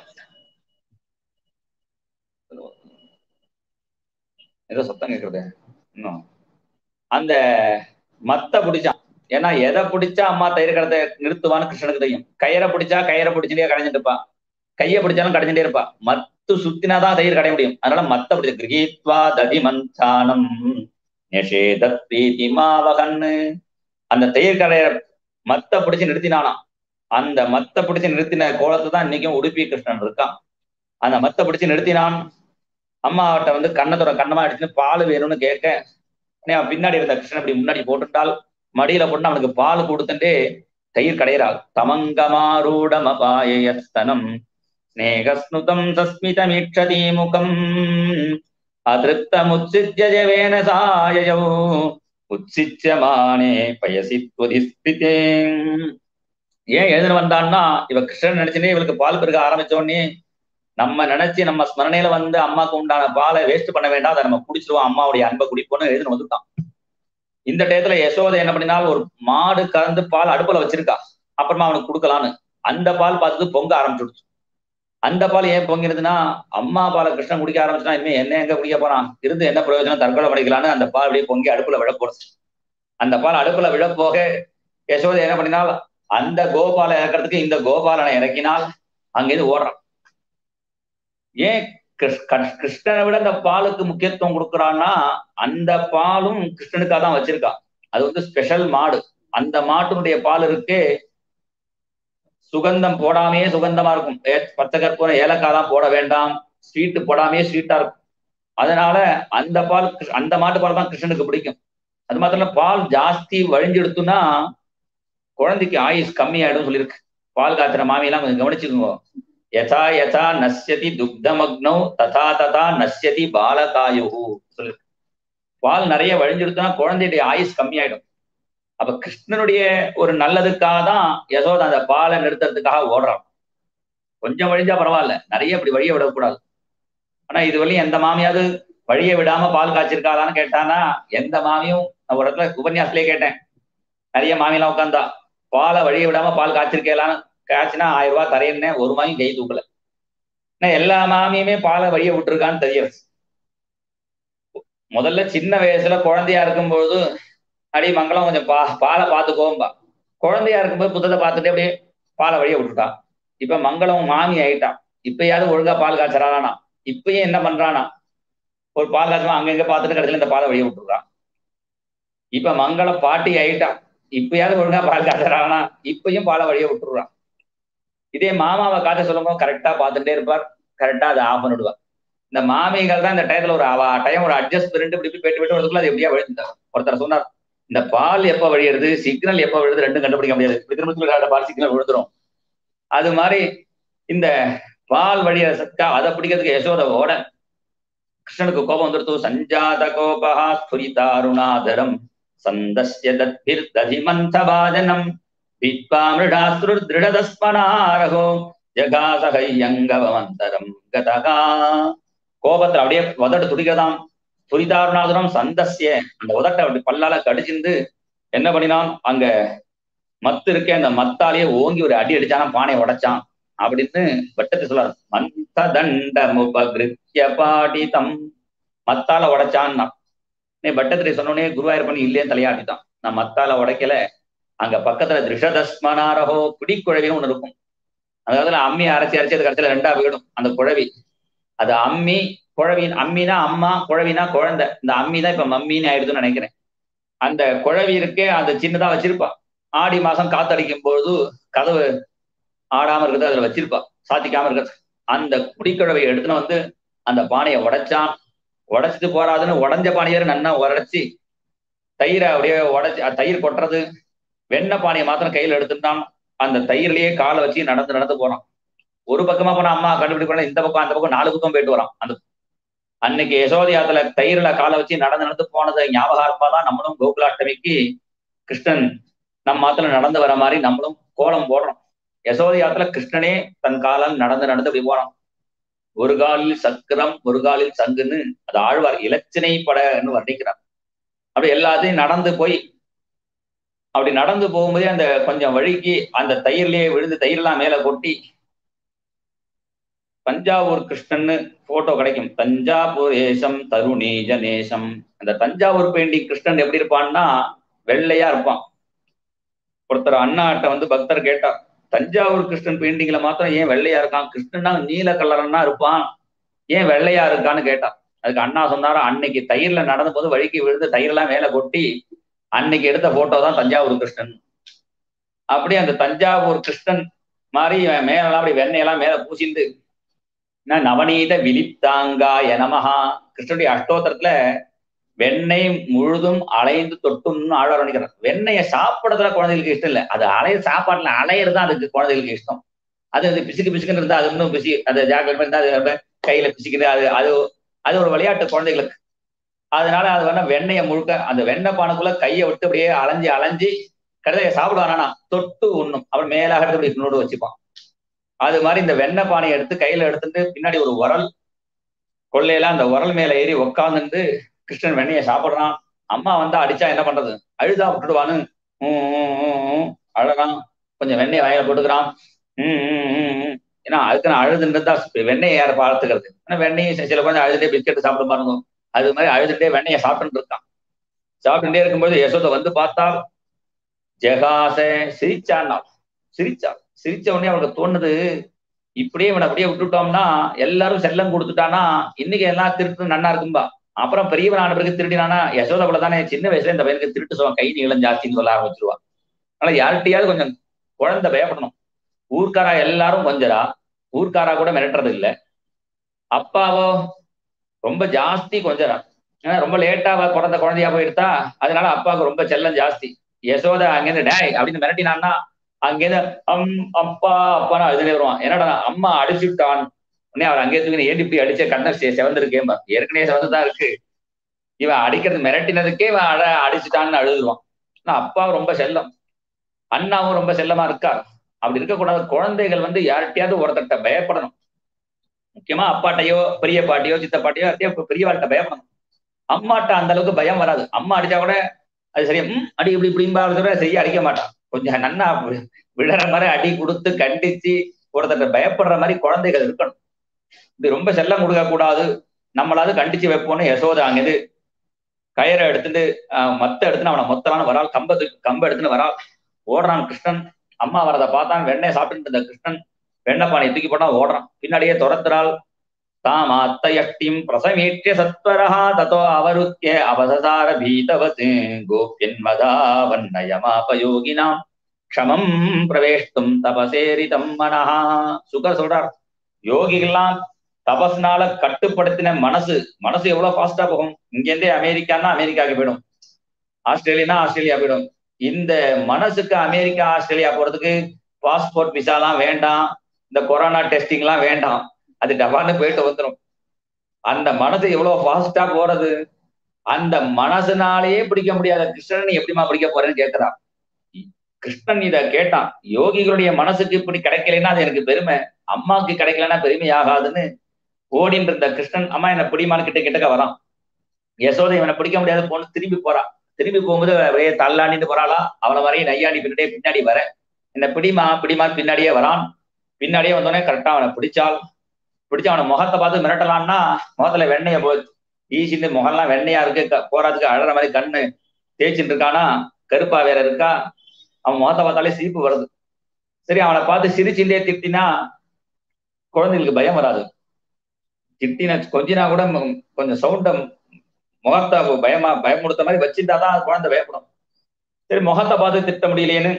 Speaker 1: ஏதோ சத்தம் கேக்குறது இன்னும் அந்த மத்த பிடிச்சான் ஏன்னா எதை பிடிச்சா அம்மா தயிர் கடத்தை நிறுத்துவான்னு கிருஷ்ணனுக்கு தெரியும் கயிறை பிடிச்சா கயிறை பிடிச்சுட்டே கடைஞ்சிட்டு இருப்பா கையை பிடிச்சாலும் கடைஞ்சிட்டே இருப்பா மத்து சுத்தினாதான் தயிர் கடைய முடியும் அதனால மத்த பிடிச்ச கிரகீத்வா ததி மந்தானம் மாவகன்னு அந்த தயிர் கடைய மத்த பிடிச்சு நிறுத்தினானாம் அந்த மத்த பிடிச்சு நிறுத்தின கோலத்தை தான் இன்னைக்கும் உடுப்பி கிருஷ்ணன் இருக்கான் அந்த மத்த பிடிச்சு நிறுத்தினான் அம்மாவட்ட வந்து கண்ணத்தோட கண்ணமா அடிச்சுன்னு பால் வேணும்னு கேட்க பின்னாடி இருந்த கிருஷ்ணன் அப்படி முன்னாடி போட்டுட்டால் மடியில போட்டு அவனுக்கு பால் கொடுத்துட்டே தயிர் கடையிறாள் தமங்கமாரூடமபாயஸ்தனம் ஸ்நேகஸ்னுதம் சஸ்மிதமீட்சதி முகம் அதிருப்தமுச்சித்யஜவேன சாயயோ உச்சிச்சமானே பயசி துவதிஸ்திதே ஏன் எழுதுன வந்தான்னா இவ கிருஷ்ணன் நினைச்சுனே இவளுக்கு பால் பெருக ஆரம்பிச்ச உடனே நம்ம நினைச்சு நம்ம ஸ்மரணையில வந்து அம்மாக்கு உண்டான பாலை வேஸ்ட் பண்ண வேண்டாம் அதை நம்ம குடிச்சிருவோம் அம்மாவுடைய அன்பை குடிப்போம்னு எழுதுன வந்துட்டான் இந்த டயத்துல யசோதை என்ன பண்ணினால் ஒரு மாடு கறந்து பால் அடுப்புல வச்சிருக்கா அப்புறமா அவனுக்கு கொடுக்கலான்னு அந்த பால் பார்த்துட்டு பொங்க ஆரம்பிச்சுடுச்சு அந்த பால் ஏன் பொங்கிருதுன்னா அம்மா பாலை கிருஷ்ணன் குடிக்க ஆரம்பிச்சுனா இனிமே என்ன எங்க குடிக்க போறான் இருந்து என்ன பிரயோஜனம் தற்கொலை பண்ணிக்கலான்னு அந்த பால் அப்படியே பொங்கி அடுப்புல விழ போடுச்சு அந்த பால் அடுப்புல விழ போக யசோதை என்ன பண்ணினால் அந்த கோபாலை இறக்கிறதுக்கு இந்த கோபாலனை இறக்கினால் அங்கேருந்து ஓடுறான் ஏன் கிருஷ்ணனை விட அந்த பாலுக்கு முக்கியத்துவம் கொடுக்குறான்னா அந்த பாலும் கிருஷ்ணனுக்காக தான் வச்சிருக்கா அது வந்து ஸ்பெஷல் மாடு அந்த மாட்டினுடைய பால் இருக்கே சுகந்தம் போடாமே சுகந்தமா இருக்கும் பச்சை கற்பூரம் ஏலக்காய் தான் போட வேண்டாம் ஸ்வீட்டு போடாமே ஸ்வீட்டா இருக்கும் அதனால அந்த பால் அந்த மாட்டு பால் தான் கிருஷ்ணனுக்கு பிடிக்கும் அது மாத்திரம் பால் ஜாஸ்தி வழிஞ்செடுத்துனா குழந்தைக்கு ஆயுஸ் கம்மியாயிடும் சொல்லியிருக்கு பால் காய்ச்சுற மாமியெல்லாம் கொஞ்சம் கவனிச்சுக்கோங்க யதா யதா நஷ்யதி துக்தமக்னோ ததா ததா நஷ்யதி பாலகாயு சொல்லு பால் நிறைய வழிஞ்செடுத்தா குழந்தையுடைய ஆயுஸ் கம்மியாயிடும் அப்ப கிருஷ்ணனுடைய ஒரு நல்லதுக்காக தான் யசோதா அந்த பாலை நிறுத்துறதுக்காக ஓடுறான் கொஞ்சம் வழிஞ்சா பரவாயில்ல நிறைய இப்படி வழிய விடக்கூடாது ஆனா இது வரையும் எந்த மாமியாவது வழிய விடாம பால் காய்ச்சிருக்காதான்னு கேட்டானா எந்த மாமியும் நான் ஒரு இடத்துல உபன்யாசத்திலே கேட்டேன் நிறைய மாமியெல்லாம் உட்காந்தா பாலை வழிய விடாம பால் காய்ச்சிருக்கலான்னு காய்ச்சினா ஆயிரம் ரூபாய் தரேன்னு ஒரு மாமியும் கை தூக்கல எல்லா மாமியுமே பாலை வழிய விட்டுருக்கான்னு தெரியும் முதல்ல சின்ன வயசுல குழந்தையா இருக்கும்போது அடி மங்களம் கொஞ்சம் பா பாலை பார்த்துக்கோம்பா குழந்தையா இருக்கும்போது புத்தத்தை பார்த்துட்டு அப்படியே பாலை வழிய விட்டுட்டான் இப்ப மங்களம் மாமி ஆயிட்டான் இப்பயாவது ஒழுங்கா பால் காய்ச்சறானா இப்பயும் என்ன பண்றானா ஒரு பால் காய்ச்சமா அங்கங்க பார்த்துட்டு கடைசியில இந்த பாலை வழிய விட்டுறான் இப்ப மங்களம் பாட்டி ஆயிட்டான் இப்பயாவது ஒழுங்கா பால் காய்ச்சறானா இப்பயும் பாலை வழிய விட்டுறான் இதே மாமாவை காட்ட சொல்லும்போது கரெக்டா பார்த்துட்டே இருப்பார் கரெக்டா அதை ஆஃப் பண்ணிடுவார் இந்த மாமிகள் தான் இந்த டயத்துல ஒரு அவ டைம் ஒரு அட்ஜஸ்ட் பண்ணிட்டு இப்படி போயிட்டு போயிட்டு வரதுக்குள்ள அது எப்படியா விழுந்தார் ஒருத்தர் சொன்னார் இந்த பால் எப்ப வழியிறது சிக்னல் எப்ப விழுது ரெண்டும் கண்டுபிடிக்க முடியாது இப்படி திரும்ப திரும்ப பால் சிக்னல் விழுந்துரும் அது மாதிரி இந்த பால் வழிய சத்தா அதை பிடிக்கிறதுக்கு யசோத ஓட கிருஷ்ணனுக்கு கோபம் வந்துடுத்து சஞ்சாத கோபா ஸ்புரிதாருணாதரம் சந்தஸ்ய தத்பிர் ததிமந்தபாஜனம் திருடதஸ்மனாரகோ ஜகாசகையங்கவந்தரம் கதகா கோபத்துல அப்படியே உதட்டு துடிக்கதாம் துரிதாருணாதனம் சந்தஸ்ய அந்த உதட்டை அப்படி பல்லால கடிச்சிருந்து என்ன பண்ணினான் அங்க மத்து இருக்கே அந்த மத்தாலேயே ஓங்கி ஒரு அடி அடிச்சானா பானையை உடைச்சான் அப்படின்னு வட்டத்தை சொல்றாரு மந்த தண்டம் உபகிருத்திய பாடிதம் மத்தால உடைச்சான்னா நீ பட்டத்திரி சொன்னோடனே குருவாயூர் இல்லையே தலையாட்டிதான் நான் மத்தால உடைக்கல அங்க பக்கத்துல திருஷதஸ்மனாரகோ பிடிக்குழவின்னு ஒண்ணு இருக்கும் அதாவது அம்மி அரைச்சி அரைச்சி அது கடைசியில ரெண்டா போயிடும் அந்த குழவி அது அம்மி குழவின் அம்மினா அம்மா குழவினா குழந்தை இந்த அம்மி தான் இப்ப மம்மின்னு ஆயிடுதுன்னு நினைக்கிறேன் அந்த குழவி இருக்கே அந்த சின்னதா வச்சிருப்பா ஆடி மாசம் காத்தடிக்கும் பொழுது கதவு ஆடாம இருக்கிறது அதுல வச்சிருப்பா சாத்திக்காம இருக்கிறது அந்த குடிக்குழவை எடுத்துன்னு வந்து அந்த பானையை உடைச்சான் உடைச்சிட்டு போறாதுன்னு உடஞ்ச பானையை நன்னா உடைச்சி தயிரை அப்படியே உடைச்சி தயிர் கொட்டுறது வெண்ணெய் பானையை மாத்திரம் கையில எடுத்துட்டான் அந்த தயிர்லயே காலை வச்சு நடந்து நடந்து போறான் ஒரு பக்கமா போனா அம்மா கண்டுபிடிக்கணும் இந்த பக்கம் அந்த பக்கம் நாலு பக்கம் போயிட்டு வரான் அந்த அன்னைக்கு யசோதியாத்துல தயிர்ல காலை வச்சு நடந்து நடந்து போனது ஞாபகார்த்தமா தான் நம்மளும் கோகுலாஷ்டமிக்கு கிருஷ்ணன் நம்ம மாத்திரம் நடந்து வர மாதிரி நம்மளும் கோலம் போடுறோம் யசோதியாத்துல கிருஷ்ணனே தன் காலால் நடந்து நடந்து அப்படி போறான் ஒரு காலில் சக்கரம் ஒரு காலில் சங்குன்னு அது ஆழ்வார் இலச்சினை படன்னு வர்ணிக்கிறார் அப்படி எல்லாத்தையும் நடந்து போய் அப்படி நடந்து போகும்போதே அந்த கொஞ்சம் வழிக்கு அந்த தயிர்லயே விழுந்து தயிர்லாம் மேல கொட்டி தஞ்சாவூர் கிருஷ்ணன்னு போட்டோ கிடைக்கும் தஞ்சாவூர் ஏசம் தருணீஜ நேசம் அந்த தஞ்சாவூர் பெயிண்டிங் கிருஷ்ணன் எப்படி இருப்பான்னா வெள்ளையா இருப்பான் ஒருத்தர் அண்ணாட்ட வந்து பக்தர் கேட்டார் தஞ்சாவூர் கிருஷ்ணன் பெயிண்டிங்ல மாத்திரம் ஏன் வெள்ளையா இருக்கான் கிருஷ்ணன்னா நீல கலர்னா இருப்பான் ஏன் வெள்ளையா இருக்கான்னு கேட்டான் அதுக்கு அண்ணா சொன்னாரு அன்னைக்கு தயிர்ல நடந்த போது வழிக்கு விழுந்து தயிர்லாம் மேல கொட்டி அன்னைக்கு எடுத்த போட்டோ தான் தஞ்சாவூர் கிருஷ்ணன் அப்படி அந்த தஞ்சாவூர் கிருஷ்ணன் மாதிரி மேலாம் அப்படி வெண்ணையெல்லாம் மேல பூசிண்டு நவநீத விழித்தாங்காய நமஹா கிருஷ்ணனுடைய அஷ்டோத்திரத்துல வெண்ணெய் முழுதும் அலைந்து தொட்டும்னு ஆழ்வார் நினைக்கிறார் வெண்ணெயை சாப்பிடறதுல குழந்தைகளுக்கு இஷ்டம் இல்லை அது அலைய சாப்பாட்டுல அலையிறது தான் அதுக்கு குழந்தைகளுக்கு இஷ்டம் அது அது பிசுக்கு பிசுக்குன்னு இருந்தா அது இன்னும் பிசி அது ஜாக்கிரதை இருந்தா அது கையில பிசுக்குது அது அது அது ஒரு விளையாட்டு குழந்தைகளுக்கு அதனால அது வேணா வெண்ணெயை முழுக்க அந்த வெண்ணெய் பானைக்குள்ள கையை விட்டு அப்படியே அலைஞ்சு அலைஞ்சு கடைசியை சாப்பிடுவானா தொட்டு உண்ணும் அவன் மேலாக எடுத்து அப்படி நோடு வச்சுப்பான் அது மாதிரி இந்த வெண்ணெய் பானையை எடுத்து கையில எடுத்துட்டு பின்னாடி ஒரு உரல் கொள்ளையில அந்த உரல் மேல ஏறி உக்காந்துட்டு கிருஷ்ணன் வெண்ணையை சாப்பிடுறான் அம்மா வந்தா அடிச்சா என்ன பண்றது அழுதா விட்டுடுவான்னு அழகான் கொஞ்சம் வெண்ணெய் வாயில போட்டுக்கிறான் உம் ஏன்னா அதுக்கு நான் அழுதுன்றதா வெண்ணெய் யாரை பார்த்துக்கிறது ஆனா வெண்ணெய் சில குழந்தை அழுதுட்டே பிஸ்கெட் சாப்பிட பாருங்க அது மாதிரி அழுதுட்டே வெண்ணெயை சாப்பிட்டு இருக்கான் சாப்பிட்டுட்டே இருக்கும்போது யசோதை வந்து பார்த்தா ஜெகாச சிரிச்சான்னா சிரிச்சா சிரிச்ச உடனே அவனுக்கு தோணுது இப்படியே இவனை அப்படியே விட்டுட்டோம்னா எல்லாரும் செல்லம் கொடுத்துட்டானா இன்னைக்கு எல்லாம் திருட்டு நன்னா இருக்கும்பா அப்புறம் பெரியவன் ஆன பிறகு திருடினானா யசோதை போல தானே சின்ன வயசுல இந்த பையனுக்கு திருட்டு சொல்லுவான் கை நீளம் ஜாஸ்தின்னு சொல்ல ஆரம்பிச்சிருவான் அதனால யார்கிட்டயாவது கொஞ்சம் குழந்தை பயப்படணும் ஊர்க்காரா எல்லாரும் கொஞ்சரா ஊர்க்காரா கூட மிரட்டுறது இல்ல அப்பாவோ ரொம்ப ஜாஸ்தி கொஞ்சரா ஏன்னா ரொம்ப லேட்டா பிறந்த குழந்தையா போயிடுதா அதனால அப்பாவுக்கு ரொம்ப செல்லம் ஜாஸ்தி யசோதை அங்கேருந்து டேய் அப்படின்னு மிரட்டினான்னா அங்கேருந்து அம் அப்பா அப்பான்னு அழுதுனே வருவான் என்னடா அம்மா அடிச்சுட்டான் உடனே அவர் அங்கே தூக்கி ஏன் இப்படி அடிச்ச கண்ணை செவந்திருக்கேன் ஏற்கனவே செவந்துதான் இருக்கு இவன் அடிக்கிறது மிரட்டினதுக்கே இவன் அழ அடிச்சுட்டான்னு அழுதுவான் ஆனா அப்பாவும் ரொம்ப செல்லம் அண்ணாவும் ரொம்ப செல்லமா இருக்கா அப்படி இருக்கக்கூடாது குழந்தைகள் வந்து யார்கிட்டயாவது ஒருத்தட்ட பயப்படணும் முக்கியமா அப்பாட்டையோ பெரிய பாட்டியோ சித்த பாட்டியோ யார்ட்டையோ பெரியவாள்கிட்ட பயப்படணும் அம்மாட்ட அந்த அளவுக்கு பயம் வராது அம்மா அடிச்சா கூட அது சரியா ம் அடி இப்படி இப்படிம்பா சரியா அடிக்க மாட்டான் கொஞ்சம் நன்னா விழற மாதிரி அடி கொடுத்து கண்டிச்சு ஒருத்தட்ட பயப்படுற மாதிரி குழந்தைகள் இருக்கணும் இது ரொம்ப செல்லம் கொடுக்க கூடாது நம்மளாவது கண்டிச்சு வைப்போம்னு யசோதா அங்கிருந்து கயிறை எடுத்துட்டு மத்த எடுத்துன்னு அவனை மொத்தலான்னு வரால் கம்பத்துக்கு கம்ப எடுத்துன்னு வரால் ஓடுறான் கிருஷ்ணன் அம்மா வரதை பார்த்தான் வெண்ணெய் சாப்பிட்டு இருந்த கிருஷ்ணன் வெண்ணெய் பானை தூக்கி போட்டா ஓடுறான் பின்னாடியே துரத்துறாள் தாம் அத்தயஷ்டிம் பிரசமீட்சிய சத்வரஹா ததோ அவருத்திய அவசசார பீதவத் கோப்யன்மதா வன்னயமாபயோகினாம் க்ஷமம் பிரவேஷ்டும் தபசேரிதம் மனஹா சுகர் சொல்றார் யோகிகள்லாம் தபஸ்னால கட்டுப்படுத்தின மனசு மனசு எவ்வளவு ஃபாஸ்டா போகும் இங்கேருந்தே அமெரிக்கான்னா அமெரிக்காவுக்கு போயிடும் ஆஸ்திரேலியானா ஆஸ்திரேலியா போயிடும் இந்த மனசுக்கு அமெரிக்கா ஆஸ்திரேலியா போறதுக்கு பாஸ்போர்ட் விசாலாம் வேண்டாம் இந்த கொரோனா டெஸ்டிங்லாம் வேண்டாம் அது டபான்னு போயிட்டு வந்துடும் அந்த மனசு எவ்வளவு ஃபாஸ்டா போறது அந்த மனசுனாலேயே பிடிக்க முடியாத கிருஷ்ணன் எப்படிமா பிடிக்க போறேன்னு கேட்கிறான் கிருஷ்ணன் இத கேட்டான் யோகிகளுடைய மனசுக்கு இப்படி கிடைக்கலன்னா அது எனக்கு பெருமை அம்மாவுக்கு கிடைக்கலன்னா பெருமை ஆகாதுன்னு ஓடின்னு இருந்த கிருஷ்ணன் அம்மா என்ன பிடிமான்னு கிட்ட கிட்டக்க வரான் யசோதை இவனை பிடிக்க முடியாத பொண்ணு திரும்பி போறான் திரும்பி போகும்போது அப்படியே தள்ளாண்டிட்டு போறாளா அவளை வரையும் நையாண்டி பின்னாடியே பின்னாடி வர என்ன பிடிமா பிடிமா பின்னாடியே வரான் பின்னாடியே வந்தோடனே கரெக்டா அவனை பிடிச்சால் பிடிச்சு அவனை முகத்தை பார்த்து மிரட்டலான்னா முகத்துல வெண்ணைய போ ஈசின்னு முகம்லாம் வெண்ணையா இருக்கு போறதுக்கு அழற மாதிரி கண்ணு தேய்ச்சிட்டு இருக்கானா கருப்பா வேற இருக்கா அவன் முகத்தை பார்த்தாலே சிரிப்பு வருது சரி அவனை பார்த்து சிரிச்சுட்டே திட்டினா குழந்தைகளுக்கு பயம் வராது திட்டின கொஞ்சினா கூட கொஞ்சம் சவுண்ட முகத்தை பயமா பயமுடுத்த மாதிரி வச்சுட்டாதான் குழந்தை பயப்படும் சரி முகத்தை பார்த்து திட்ட முடியலையேன்னு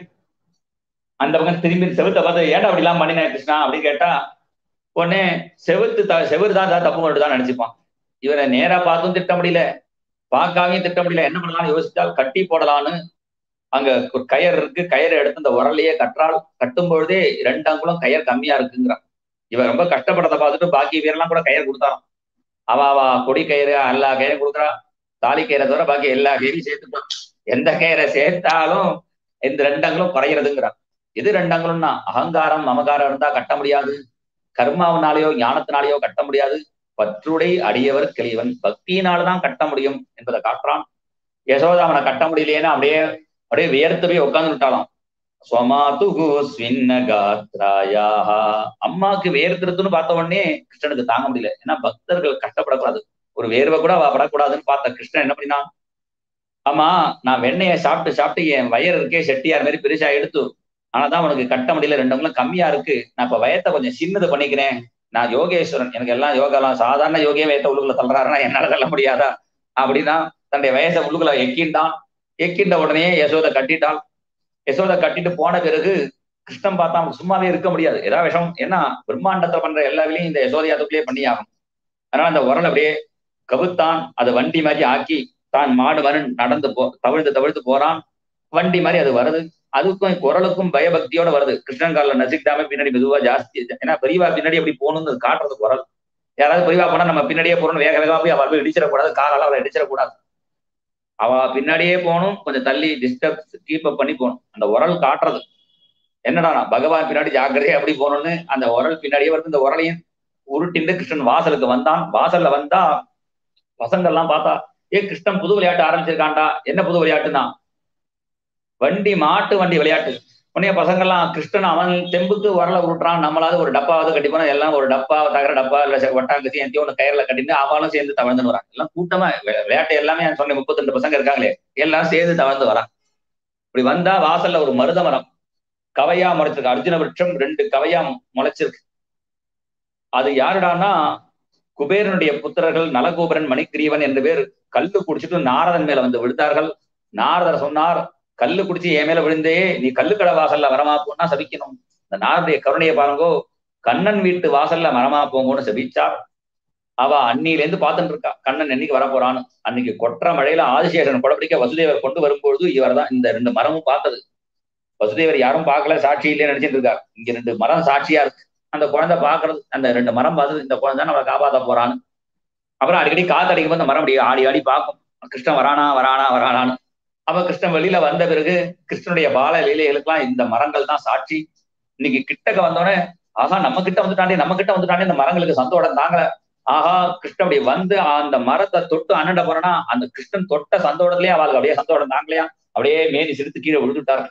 Speaker 1: அந்த பக்கம் திரும்பி செவுத்தை பார்த்து ஏன்டா அப்படிலாம் பண்ணினேன் கிருஷ்ணா அப்படின்னு கேட்டா உடனே செவுத்து த செவுறு தான் தப்பு பண்ணிட்டு தான் நினைச்சுப்பான் இவரை நேரா பார்த்தும் திட்ட முடியல பார்க்காமையும் திட்ட முடியல என்ன பண்ணலாம்னு யோசிச்சால் கட்டி போடலான்னு அங்க ஒரு கயர் இருக்கு கயரை எடுத்து இந்த உரலையே கற்றால் கட்டும் பொழுதே ரெண்டு அங்குலம் கயர் கம்மியா இருக்குங்கிறான் இவன் ரொம்ப கஷ்டப்படுறத பார்த்துட்டு பாக்கி பேரெல்லாம் கூட கயர் கொடுத்தாராம் அவ அவ கொடி கயிறு எல்லா கயிறும் கொடுக்குறா தாலி கயிறை தவிர பாக்கி எல்லா கயிறையும் சேர்த்துப்பான் எந்த கயிறை சேர்த்தாலும் இந்த ரெண்டு அங்குலம் குறையிறதுங்கிறான் எது ரெண்டு அங்குலம்னா அகங்காரம் மமகாரம் இருந்தா கட்ட முடியாது கர்மாவினாலேயோ ஞானத்தினாலேயோ கட்ட முடியாது பற்றுடை அடியவர் கிளிவன் பக்தியினால்தான் கட்ட முடியும் என்பதை காட்டுறான் யசோதா அவனை கட்ட முடியலையேன்னா அப்படியே அப்படியே வியர்த்து போய் உட்கார்ந்து விட்டாலாம் ஸ்வமாதுகு ஸ்வின்ன காத்ராயாக அம்மாக்கு வேர்த்திருத்துன்னு பார்த்த உடனே கிருஷ்ணனுக்கு தாங்க முடியல ஏன்னா பக்தர்கள் கஷ்டப்படக்கூடாது ஒரு வேர்வை கூட அவ படக்கூடாதுன்னு பார்த்த கிருஷ்ணன் என்ன பண்ணினா ஆமா நான் வெண்ணெயை சாப்பிட்டு சாப்பிட்டு என் வயர் இருக்கே செட்டியார் மாதிரி பெருசா எடுத்து ஆனாதான் உனக்கு கட்ட முடியல ரெண்டுங்களும் கம்மியா இருக்கு நான் இப்ப வயத்தை கொஞ்சம் சின்னது பண்ணிக்கிறேன் நான் யோகேஸ்வரன் எனக்கு எல்லாம் யோகாலாம் சாதாரண யோகியே வயத்தை உள்ளுக்குள்ள தள்ளுறாருன்னா என்னால தள்ள முடியாதா அப்படின்னா தன்னுடைய வயசை உள்ளுக்குள்ள எக்கின்றான் எக்கின்ற உடனே யசோதை கட்டிட்டாள் யசோதை கட்டிட்டு போன பிறகு கிருஷ்ணன் பார்த்தா அவன் சும்மாவே இருக்க முடியாது ஏதாவது விஷம் ஏன்னா பிரம்மாண்டத்தை பண்ற எல்லா வேலையும் இந்த யசோதை அதுக்குள்ளேயே பண்ணி ஆகும் அதனால அந்த உரல் அப்படியே கவுத்தான் அதை வண்டி மாதிரி ஆக்கி தான் மாடு மாதிரி நடந்து போ தவிழ்ந்து தவிழ்த்து போறான் வண்டி மாதிரி அது வருது அதுக்கும் குரலுக்கும் பயபக்தியோட வருது கிருஷ்ணன் காலில் நசிக்கிட்டாம பின்னாடி மெதுவா ஜாஸ்தி ஏன்னா பெரியவா பின்னாடி அப்படி போகணும்னு காட்டுறது குரல் யாராவது பெரியவா போனா நம்ம பின்னாடியே போறோம் வேக வேகமா போய் அவள் போய் இடிச்சிடக்கூடாது காலால அவளை இடிச்சிடக்கூடாது அவ பின்னாடியே போகணும் கொஞ்சம் தள்ளி டிஸ்டர்ப் கீப் அப் பண்ணி போகணும் அந்த உரல் காட்டுறது என்னடா பகவான் பின்னாடி ஜாக்கிரதையா எப்படி போகணும்னு அந்த உரல் பின்னாடியே வருது இந்த உரலையும் உருட்டிண்டு கிருஷ்ணன் வாசலுக்கு வந்தான் வாசல்ல வந்தா பசங்கள்லாம் பார்த்தா ஏ கிருஷ்ணன் புது விளையாட்டு ஆரம்பிச்சிருக்காண்டா என்ன புது விளையாட்டுனா வண்டி மாட்டு வண்டி விளையாட்டு உடனே பசங்கள்லாம் கிருஷ்ணன் அவன் தெம்புக்கு வரல விட்டுறான் நம்மளாவது ஒரு டப்பாவது கட்டி போனா எல்லாம் ஒரு டப்பா தகர டப்பா இல்ல வட்டாங்கசி எந்தையோ ஒன்று கயிறுல கட்டிட்டு அவளும் சேர்ந்து தவழ்ந்து வரான் எல்லாம் கூட்டமா விளையாட்டு எல்லாமே சொன்ன முப்பத்தி ரெண்டு பசங்க இருக்காங்களே எல்லாம் சேர்ந்து தவழ்ந்து வரான் இப்படி வந்தா வாசல்ல ஒரு மருத மரம் கவையா முளைச்சிருக்கு அர்ஜுன விருட்சம் ரெண்டு கவையா முளைச்சிருக்கு அது யாருடான்னா குபேரனுடைய புத்திரர்கள் நலகோபரன் மணிக்கிரீவன் என்று பேர் கல்லு குடிச்சிட்டு நாரதன் மேல வந்து விழுத்தார்கள் நாரதர் சொன்னார் கல்லு குடிச்சு என் மேல விழுந்தே நீ கல்லுக்கடை வாசல்ல வரமா போனா சபிக்கணும் இந்த நாரடைய கருணையை பாருங்கோ கண்ணன் வீட்டு வாசல்ல மரமா போங்கன்னு சபிச்சார் அவ அன்னில இருந்து பார்த்துட்டு இருக்கா கண்ணன் என்னைக்கு வர போறான்னு அன்னைக்கு கொற்ற மழையில ஆதிசேஷன் கொடப்பிடிக்க வசுதேவர் கொண்டு வரும்பொழுது இவர் தான் இந்த ரெண்டு மரமும் பார்த்தது வசுதேவர் யாரும் பார்க்கல சாட்சி இல்லைன்னு நினைச்சிட்டு இருக்காரு இங்க ரெண்டு மரம் சாட்சியா இருக்கு அந்த குழந்தை பாக்குறது அந்த ரெண்டு மரம் பார்த்தது இந்த குழந்தை நம்மளை காப்பாத்த போறான்னு அப்புறம் அடிக்கடி காத்து அடிக்கும் போது அந்த மரம் அப்படி ஆடி ஆடி பார்க்கும் கிருஷ்ணன் வரானா வரானா வரானான்னு அப்ப கிருஷ்ணன் வெளியில வந்த பிறகு கிருஷ்ணனுடைய பால லீலைகளுக்கெல்லாம் இந்த மரங்கள் தான் சாட்சி இன்னைக்கு கிட்டக்க வந்தோடனே ஆஹா நம்ம கிட்ட வந்துட்டாண்டே நம்ம கிட்ட வந்துட்டாண்டே இந்த மரங்களுக்கு சந்தோடம் தாங்கல ஆஹா கிருஷ்ணன் அப்படி வந்து அந்த மரத்தை தொட்டு அண்ணண்ட போறனா அந்த கிருஷ்ணன் தொட்ட சந்தோடத்திலேயே அவளுக்கு அப்படியே சந்தோடம் தாங்கலையா அப்படியே மேனி சிரித்து கீழே விழுந்துட்டாரு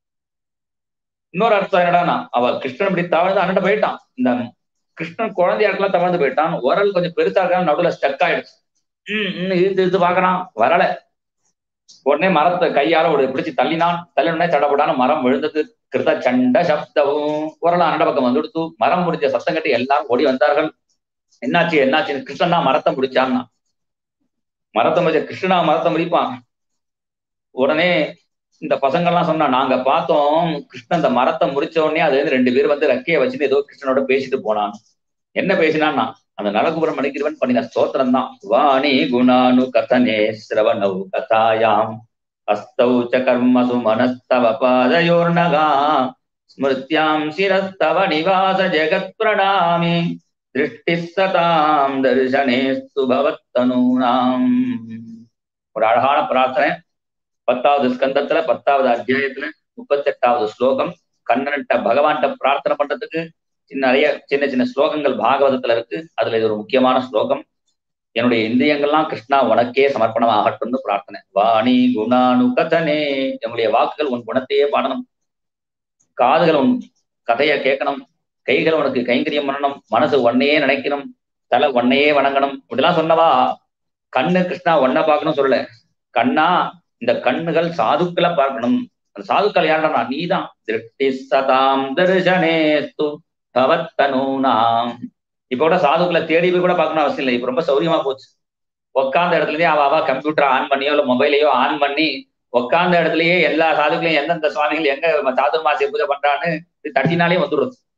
Speaker 1: இன்னொரு அர்த்தம் என்னடானா அவ கிருஷ்ணன் இப்படி தவழ்ந்து அண்ணன் போயிட்டான் இந்த கிருஷ்ணன் குழந்தையா இருக்கலாம் தவழ்ந்து போயிட்டான் உரல் கொஞ்சம் பெருசா இருக்கான் நடுவுல ஸ்டக் ஆயிடுச்சு உம் இழுத்து இழுத்து பாக்குறான் வரல உடனே மரத்தை கையால ஒரு பிடிச்சு தள்ளினான் தள்ளினே தடப்படான மரம் விழுந்தது கிருத சண்ட சப்தவும் உரல அண்ட பக்கம் வந்து கொடுத்து மரம் முடிஞ்ச சத்தம் கட்டி எல்லாரும் ஓடி வந்தார்கள் என்னாச்சு என்னாச்சு கிருஷ்ணன் தான் மரத்தை முடிச்சான்னா மரத்தை முடிச்ச கிருஷ்ணனா மரத்தை முடிப்பான் உடனே இந்த பசங்கள்லாம் சொன்னா நாங்க பார்த்தோம் கிருஷ்ணன் இந்த மரத்தை முடிச்ச உடனே அது வந்து ரெண்டு பேர் வந்து ரெக்கைய வச்சுட்டு ஏதோ கிருஷ்ணனோட பேசிட்டு போனான் என்ன பேசினான்னா அந்த நலகுபுரம் மணிக்கிறவன் பண்ணின ஸ்தோத்திரம் தான் வாணி குணானு கதனே சிரவணவு கதாயாம் அஸ்தௌ ச கர்மசு மனஸ்தவ பாதயோர்ணகா ஸ்மிருத்யாம் சிரஸ்தவ நிவாச ஜெகத் பிரணாமி திருஷ்டி சதாம் தரிசனே சுபவத்தனூனாம் ஒரு அழகான பிரார்த்தனை பத்தாவது ஸ்கந்தத்துல பத்தாவது அத்தியாயத்துல முப்பத்தி எட்டாவது ஸ்லோகம் கண்ணன்ட்ட பகவான்கிட்ட பிரார்த்தனை பண்றதுக்கு நிறைய சின்ன சின்ன ஸ்லோகங்கள் பாகவதத்துல இருக்கு அதுல இது ஒரு முக்கியமான ஸ்லோகம் என்னுடைய இந்திரியங்கள்லாம் கிருஷ்ணா உனக்கே சமர்ப்பணம் ஆகட்டும்னு பிரார்த்தனை வாணி குணானு கதனே என்னுடைய வாக்குகள் உன் குணத்தையே பாடணும் காதுகள் உன் கதையை கேட்கணும் கைகள் உனக்கு கைங்கரியம் பண்ணணும் மனசு ஒன்னையே நினைக்கணும் தலை ஒன்னையே வணங்கணும் இப்படிலாம் சொன்னவா கண்ணு கிருஷ்ணா ஒன்ன பார்க்கணும் சொல்லல கண்ணா இந்த கண்ணுகள் சாதுக்களை பார்க்கணும் அந்த சாதுக்கள் யாருன்னா நீதான் திருஷ்டி சதாம் தரிசனேஸ்து பவத்தனூனாம் இப்ப கூட சாதுக்களை தேடி போய் கூட பார்க்கணும் அவசியம் இல்லை இப்ப ரொம்ப சௌரியமா போச்சு உட்காந்த இடத்துலயே அவ அவ கம்ப்யூட்டர் ஆன் பண்ணியோ இல்ல மொபைலையோ ஆன் பண்ணி உட்காந்த இடத்துலயே எல்லா சாதுக்களையும் எந்தெந்த சுவாமிகள் எங்க சாதுர்மாசிய பூஜை பண்றான்னு தட்டினாலே வந்துடுறது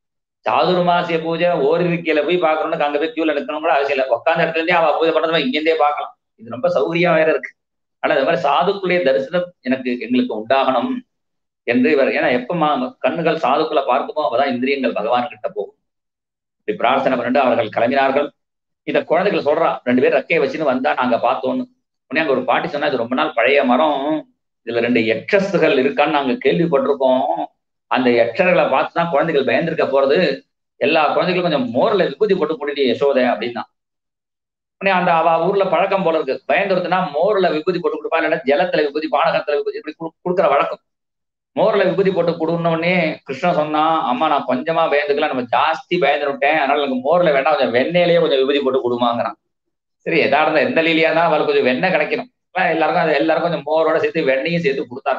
Speaker 1: சாதுர்மாசிய பூஜை ஓரிருக்கையில போய் பாக்கணும்னு அங்க போய் கியூல நிக்கணும் கூட அவசியம் இல்லை உட்காந்த இடத்துல இருந்தே அவ பூஜை பண்றதை இங்கிருந்தே பார்க்கலாம் இது ரொம்ப சௌகரியம் வேற இருக்கு ஆனா இந்த மாதிரி சாதுக்குள்ளே தரிசனம் எனக்கு எங்களுக்கு உண்டாகணும் என்று இவர் ஏன்னா எப்ப மா- கண்ணுகள் சாதுக்களை பார்க்குமோ அப்பதான் இந்திரியங்கள் பகவான் கிட்ட போகும் இப்படி பிரார்த்தனை பண்ணிட்டு அவர்கள் கிளம்பினார்கள் இத குழந்தைகள் சொல்றா ரெண்டு பேர் ரெக்கையை வச்சுன்னு வந்தா நாங்க பார்த்தோம்னு உடனே அங்க ஒரு பாட்டி சொன்னா இது ரொம்ப நாள் பழைய மரம் இதுல ரெண்டு எக்ஸஸ்கள் இருக்கான்னு நாங்க கேள்விப்பட்டிருக்கோம் அந்த எச்சர்களை பார்த்து தான் குழந்தைகள் பயந்திருக்க போறது எல்லா குழந்தைகளும் கொஞ்சம் மோர்ல விபூதி போட்டு கூட்டிட்டு யசோதை அப்படின்னா உடனே அந்த அவ ஊர்ல பழக்கம் போல இருக்கு பயந்துருத்துனா மோர்ல விபூதி போட்டு கொடுப்பா இல்லைன்னா ஜலத்துல விபூதி பானகத்துல விபூதி இப்படி குடு- கொடுக்குற வழக்கம் மோர்ல விபூதி போட்டு கொடுன உடனே கிருஷ்ணன் சொன்னா அம்மா நான் கொஞ்சமா பயந்துக்கலாம் நம்ம ஜாஸ்தி பயந்து விட்டேன் அதனால எனக்கு மோர்ல வேண்டாம் கொஞ்சம் வெண்ணெயிலேயே கொஞ்சம் விபூதி போட்டு கொடுமாங்கிறான் சரி எதார்த்தம் எந்த லீலியா தான் அவளுக்கு கொஞ்சம் வெண்ணெய் கிடைக்கணும் அதான் எல்லாருக்கும் அது எல்லாருக்கும் கொஞ்சம் மோரோட சேர்த்து வெண்ணையும் சேர்த்து கொடுத்தாங்க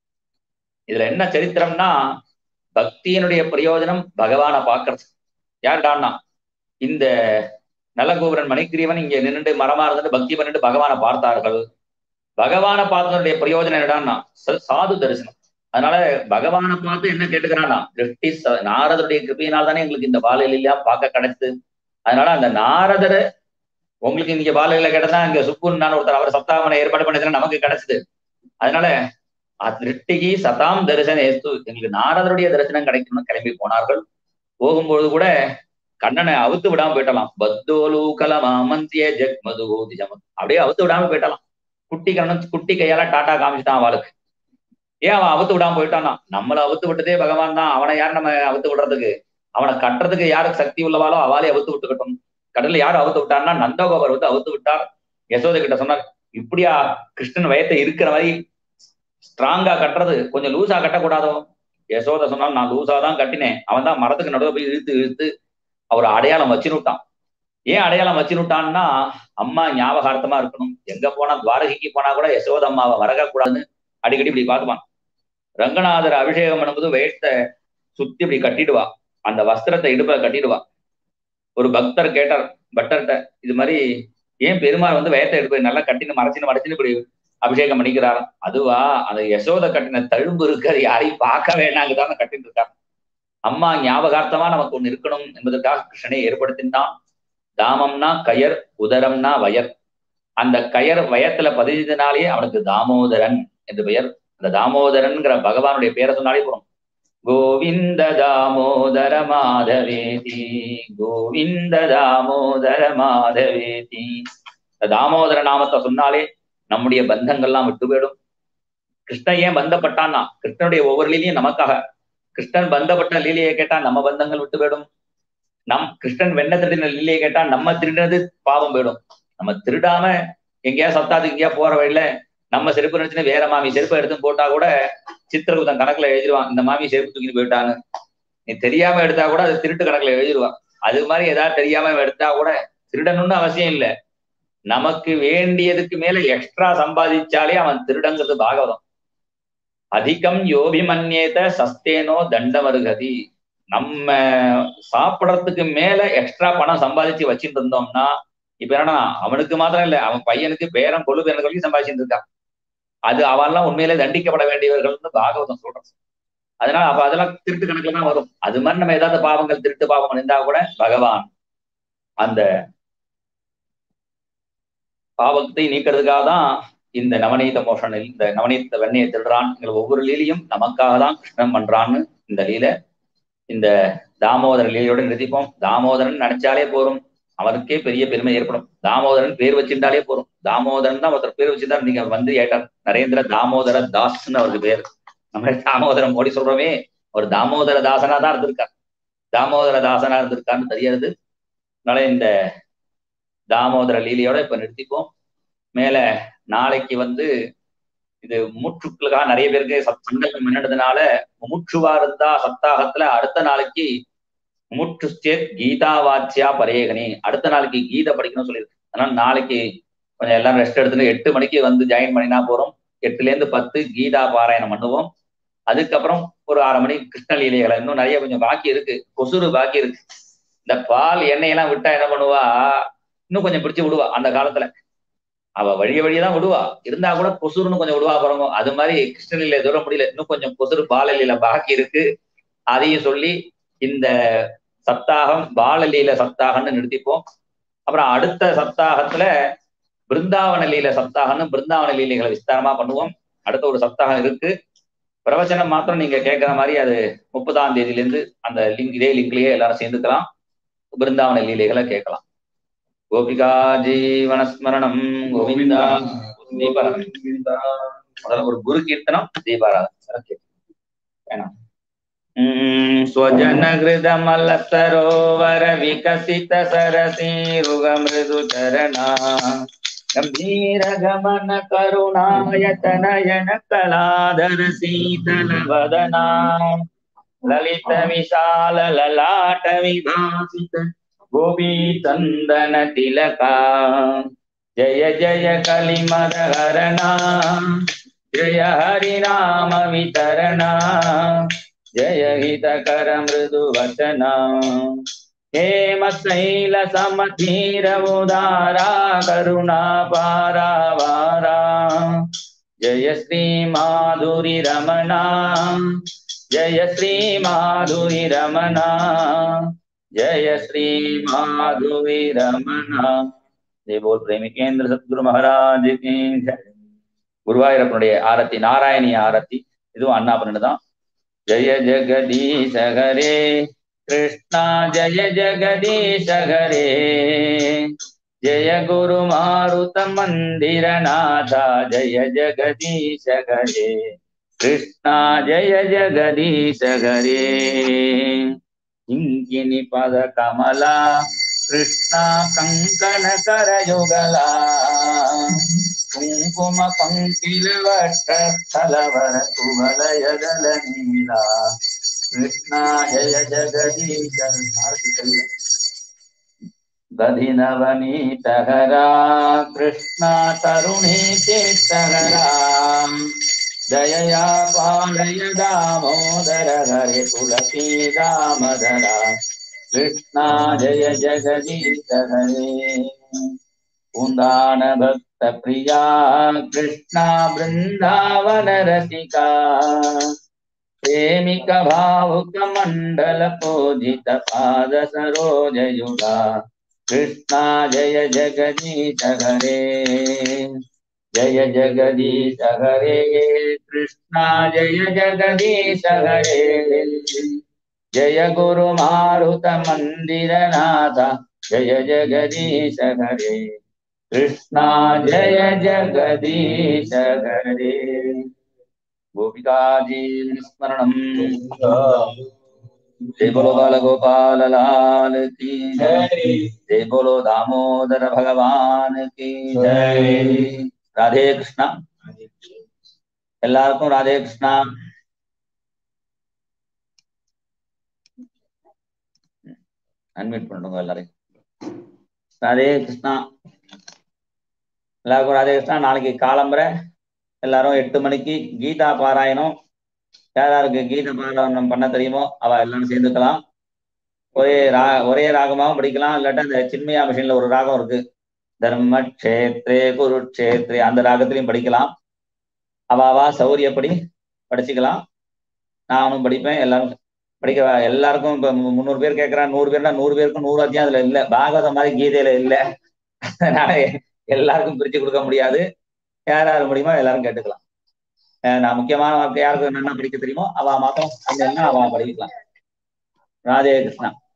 Speaker 1: இதுல என்ன சரித்திரம்னா பக்தியினுடைய பிரயோஜனம் பகவானை பார்க்கறது யாருடான்னா இந்த நலகோபுரன் மணிக்கிரீவன் இங்க நின்னுட்டு மரமா இருந்துட்டு பக்தி பண்ணிட்டு பகவானை பார்த்தார்கள் பகவானை பார்த்ததனுடைய பிரயோஜனம் என்னடான்னா ச- சாது தரிசனம் அதனால பகவானை பார்த்து என்ன கேட்டுக்கிறான்னா திருஷ்டி ச- நாரதருடைய கிருபையினால் தானே எங்களுக்கு இந்த பாலையில பார்க்க கிடைச்சது அதனால அந்த நாரதரை உங்களுக்கு இங்க பாலையில கிடைச்சா இங்க சுப்புன்னு நான் ஒருத்தர் அவர் சப்தாமனை ஏற்பாடு பண்ணதுன்னா நமக்கு கிடைச்சது அதனால திருஷ்டிகி சதாம் தரிசன ஏஸ்து எங்களுக்கு நாரதருடைய தரிசனம் கிடைக்கணும்னு கிளம்பி போனார்கள் போகும்பொழுது கூட கண்ணனை அவுத்து விடாம போயிட்டலாம் பத்தோலு கலமாமந்திய ஜெக் மது திஜமத் அப்படியே அவுத்து விடாம போயிட்டலாம் குட்டி கண்ணன் குட்டி கையால டாட்டா காமிச்சிட்டான் அவளுக்கு ஏன் அவன் அவுத்து விடாம போயிட்டானா நம்மள அவுத்து விட்டதே பகவான் தான் அவனை யார் நம்ம அவுத்து விடுறதுக்கு அவனை கட்டுறதுக்கு யாருக்கு சக்தி உள்ளவாளோ அவளே அவுத்து விட்டுக்கட்டும் கடல்ல யார் அவுத்து விட்டார்னா நந்தகோபர் வந்து அவுத்து விட்டார் யசோதை கிட்ட சொன்னார் இப்படியா கிருஷ்ணன் வயத்தை இருக்கிற மாதிரி ஸ்ட்ராங்கா கட்டுறது கொஞ்சம் லூசா கட்டக்கூடாதோ யசோதை சொன்னால் நான் லூசா தான் கட்டினேன் அவன் தான் மரத்துக்கு நடுவே போய் இழுத்து இழுத்து அவர் அடையாளம் வச்சு விட்டான் ஏன் அடையாளம் வச்சு விட்டான்னா அம்மா ஞாபகார்த்தமா இருக்கணும் எங்க போனா துவாரகைக்கு போனா கூட யசோத அம்மாவை மறக்கக்கூடாதுன்னு அடிக்கடி இப்படி பார்த்துப்பான் ரங்கநாதர் அபிஷேகம் பண்ணும்போது வேட்டை சுத்தி இப்படி கட்டிடுவா அந்த வஸ்திரத்தை இடுப்புல கட்டிடுவா ஒரு பக்தர் கேட்டார் பட்டர்கிட்ட இது மாதிரி ஏன் பெருமாள் வந்து வேட்டை எடுப்பு நல்லா கட்டின்னு மறைச்சின்னு மறைச்சின்னு இப்படி அபிஷேகம் பண்ணிக்கிறார் அதுவா அந்த யசோத கட்டின தழும்பு இருக்கு அது யாரையும் பார்க்க வேணாங்கதான் கட்டிட்டு இருக்காங்க அம்மா ஞாபகார்த்தமா நமக்கு ஒண்ணு இருக்கணும் என்பதற்காக கிருஷ்ணனை ஏற்படுத்தினான் தாமம்னா கயர் உதரம்னா வயர் அந்த கயர் வயத்துல பதிஞ்சதுனாலே அவனுக்கு தாமோதரன் என்று பெயர் அந்த தாமோதரன்ங்கிற பகவானுடைய பேரை சொன்னாலே போறோம் கோவிந்த தாமோதர மாதவேதி கோவிந்த தாமோதர மாதவேதி இந்த தாமோதர நாமத்தை சொன்னாலே நம்முடைய பந்தங்கள்லாம் விட்டு போயிடும் கிருஷ்ணன் ஏன் பந்தப்பட்டான்னா கிருஷ்ணனுடைய ஒவ்வொரு லீலையும் நமக்காக கிருஷ்ணன் பந்தப்பட்ட லீலையை கேட்டா நம்ம பந்தங்கள் விட்டு போயிடும் நம் கிருஷ்ணன் வெண்ண திருடின லீலையை கேட்டா நம்ம திருடினது பாவம் போயிடும் நம்ம திருடாம எங்கேயா சத்தாது எங்கேயா போற வழியில நம்ம செருப்பு நினைச்சுன்னு வேற மாமி செருப்பை எடுத்து போட்டா கூட சித்திரகுதம் கணக்குல எழுதிருவான் இந்த மாமி செருப்பு தூக்கிட்டு போயிட்டான்னு நீ தெரியாம எடுத்தா கூட அது திருட்டு கணக்குல எழுதிருவான் அது மாதிரி ஏதாவது தெரியாம எடுத்தா கூட திருடணும்னு அவசியம் இல்லை நமக்கு வேண்டியதுக்கு மேல எக்ஸ்ட்ரா சம்பாதிச்சாலே அவன் திருடங்கிறது பாகவதம் அதிகம் யோபிமன்யேத சஸ்தேனோ தண்டமருகதி நம்ம சாப்பிடறதுக்கு மேல எக்ஸ்ட்ரா பணம் சம்பாதிச்சு வச்சுட்டு இருந்தோம்னா இப்ப என்னன்னா அவனுக்கு மாத்திரம் இல்ல அவன் பையனுக்கு பேரன் கொழு பேரன் வரைக்கும் சம்பாதிச்சுட்டு இருக்கான் அது அவன்லாம் உண்மையிலே தண்டிக்கப்பட வேண்டியவர்கள்னு பாகவதம் சொல்றான் அதனால அப்ப அதெல்லாம் திருட்டு கணக்குல தான் வரும் அது மாதிரி நம்ம ஏதாவது பாவங்கள் திருட்டு பாவங்கள் இருந்தா கூட பகவான் அந்த பாவத்தை நீக்கிறதுக்காக தான் இந்த நவநீத மோஷன் இந்த நவநீத வெண்ணையை திருடுறான் ஒவ்வொரு லீலையும் நமக்காக தான் கிருஷ்ணன் பண்றான்னு இந்த லீல இந்த தாமோதர லீலையோட நிறுத்திப்போம் தாமோதரன் நினைச்சாலே போரும் அவனுக்கே பெரிய பெருமை ஏற்படும் தாமோதரன் பேர் வச்சிருந்தாலே போரும் தாமோதரன் தான் ஒருத்தர் பேர் வச்சிருந்தா நீங்க வந்து ஏட்டார் நரேந்திர தாமோதர தாஸ்ன்னு அவருக்கு பேர் நம்ம தாமோதரம் மோடி சொல்றோமே ஒரு தாமோதர தாசனா தான் இருந்திருக்கார் தாமோதர தாசனா இருந்திருக்காருன்னு தெரியாது அதனால இந்த தாமோதர லீலையோட இப்ப நிறுத்திப்போம் மேல நாளைக்கு வந்து இது மூச்சுக்களுக்காக நிறைய பேருக்கு சங்கல்பம் என்னதுனால மூச்சுவா இருந்தா சப்தாகத்துல அடுத்த நாளைக்கு முமுட்சுச்சேத் கீதா வாச்சியா பரேகனி அடுத்த நாளைக்கு கீதை படிக்கணும்னு சொல்லியிருக்கு அதனால நாளைக்கு கொஞ்சம் எல்லாம் ரெஸ்ட் எடுத்துட்டு எட்டு மணிக்கு வந்து ஜாயின் பண்ணினா போறோம் எட்டுல இருந்து பத்து கீதா பாராயணம் பண்ணுவோம் அதுக்கப்புறம் ஒரு அரை மணி கிருஷ்ண லீலைகளை இன்னும் நிறைய கொஞ்சம் பாக்கி இருக்கு கொசுறு பாக்கி இருக்கு இந்த பால் எண்ணெயெல்லாம் விட்டா என்ன பண்ணுவா இன்னும் கொஞ்சம் பிடிச்சு விடுவா அந்த காலத்துல அவ வழிய வழியே தான் விடுவா இருந்தா கூட கொசுறுன்னு கொஞ்சம் விடுவா பாருங்க அது மாதிரி கிருஷ்ணலீல தூர முடியல இன்னும் கொஞ்சம் கொசுறு பாலலீல பாக்கி இருக்கு அதையும் சொல்லி இந்த சப்தாகம் பாலலீல சப்தாகம்னு நிறுத்திப்போம் அப்புறம் அடுத்த சப்தாகத்துல பிருந்தாவன லீல சப்தாகம்னு பிருந்தாவன லீலைகளை விஸ்தாரமா பண்ணுவோம் அடுத்த ஒரு சப்தாகம் இருக்கு பிரவச்சனம் மாத்திரம் நீங்க கேட்கிற மாதிரி அது முப்பதாம் தேதியில இருந்து அந்த லிங்க் இதே லிங்க்லயே எல்லாரும் சேர்ந்துக்கலாம் பிருந்தாவன லீலைகளை கேட்கலாம் கோபிகா ஜீவனஸ்மரணம் கோவிந்தா தீபாராதனை முதல்ல ஒரு குரு கீர்த்தனம் தீபாராதனை வேணாம் स्वजनहृदमल सरोवर विकसित सरसीरुग मृदु चरणा गम्भीर गमन करुणायत नयन कलाधर शीतल वदना ललित विशाल ललाट विभासित गोपी चन्दन तिलका जय जय कलिमद हरणा जय हरिनाम वितरणा जय हितकर मृदुवचना हेम शैल समधीर उदारा करुणा पारावारा जय श्री माधुरी रमणा जय श्री माधुरी रमणा जय श्री माधुरी रमणा जय बोल प्रेमिकेंद्र सद्गुरु महाराज की जय குருவாயூரப்பனுடைய ஆரத்தி நாராயணிய ஆரத்தி இதுவும் அண்ணா தான் जय जगदीश हरे कृष्णा जय जगदीश हरे जय गुरु मारुत मंदिर नाथा जय जगदीश हरे कृष्णा जय जगदीश हरे किङ्किणि पद कमला कृष्णा कङ्कण करयुगला कुङ्कुम पङ्किल वक्षस्थलवर कुवलयदल नीला कृष्णा जय जगदीश गधिनवनीतहरा कृष्णा तरुणी चेष्टहरा दयया पालय दामोदर हरे तुलसी दामदरा कृष्णा जय जगदीश हरे कुन्दान भक्त प्रिया कृष्णा वृन्दावन रसिका प्रेमिक भावुक मण्डल पूजित पाद सरोज युगा कृष्णा जय जगदीश हरे जय जगदीश हरे कृष्णा जय जगदीश हरे जय गुरु मारुत मंदिर नाथ जय जगदीश हरे कृष्णा जय जगदीश हरे गोपिका जी स्मरणम जय बोलो बाल गोपाल लाल की जय जय बोलो दामोदर भगवान की जय ராதே கிருஷ்ணா எல்லாருக்கும் ராதே கிருஷ்ணா அன்மியூட் பண்ணுங்க எல்லாரையும் ராதே கிருஷ்ணா எல்லாருக்கும் ராதே கிருஷ்ணா நாளைக்கு காலம்பரை எல்லாரும் எட்டு மணிக்கு கீதா பாராயணம் யார் யாருக்கு கீதா பாராயணம் பண்ண தெரியுமோ அவ எல்லாரும் சேர்ந்துக்கலாம் ஒரே ரா ஒரே ராகமாவும் படிக்கலாம் இல்லாட்டா இந்த சின்மயா மிஷின்ல ஒரு ராகம் இருக்கு தர்ம கஷேத்ரே குருட்சேத்ரே அந்த ராகத்திலையும் படிக்கலாம் அவாவா சௌரியப்படி படிச்சுக்கலாம் நானும் படிப்பேன் எல்லாரும் படிக்க எல்லாருக்கும் இப்ப முந்நூறு பேர் கேட்கறான் நூறு பேர்னா நூறு பேருக்கும் நூறு அத்தியம் அதுல இல்ல பாகவதம் மாதிரி கீதையில இல்ல அதனால எல்லாருக்கும் பிரிச்சு கொடுக்க முடியாது யார் யார் முடியுமோ எல்லாரும் கேட்டுக்கலாம் நான் முக்கியமான வார்த்தை யாருக்கு என்னென்ன படிக்க தெரியுமோ அவ மாத்திரம் அந்த அவ படிக்கலாம் ராதே கிருஷ்ணா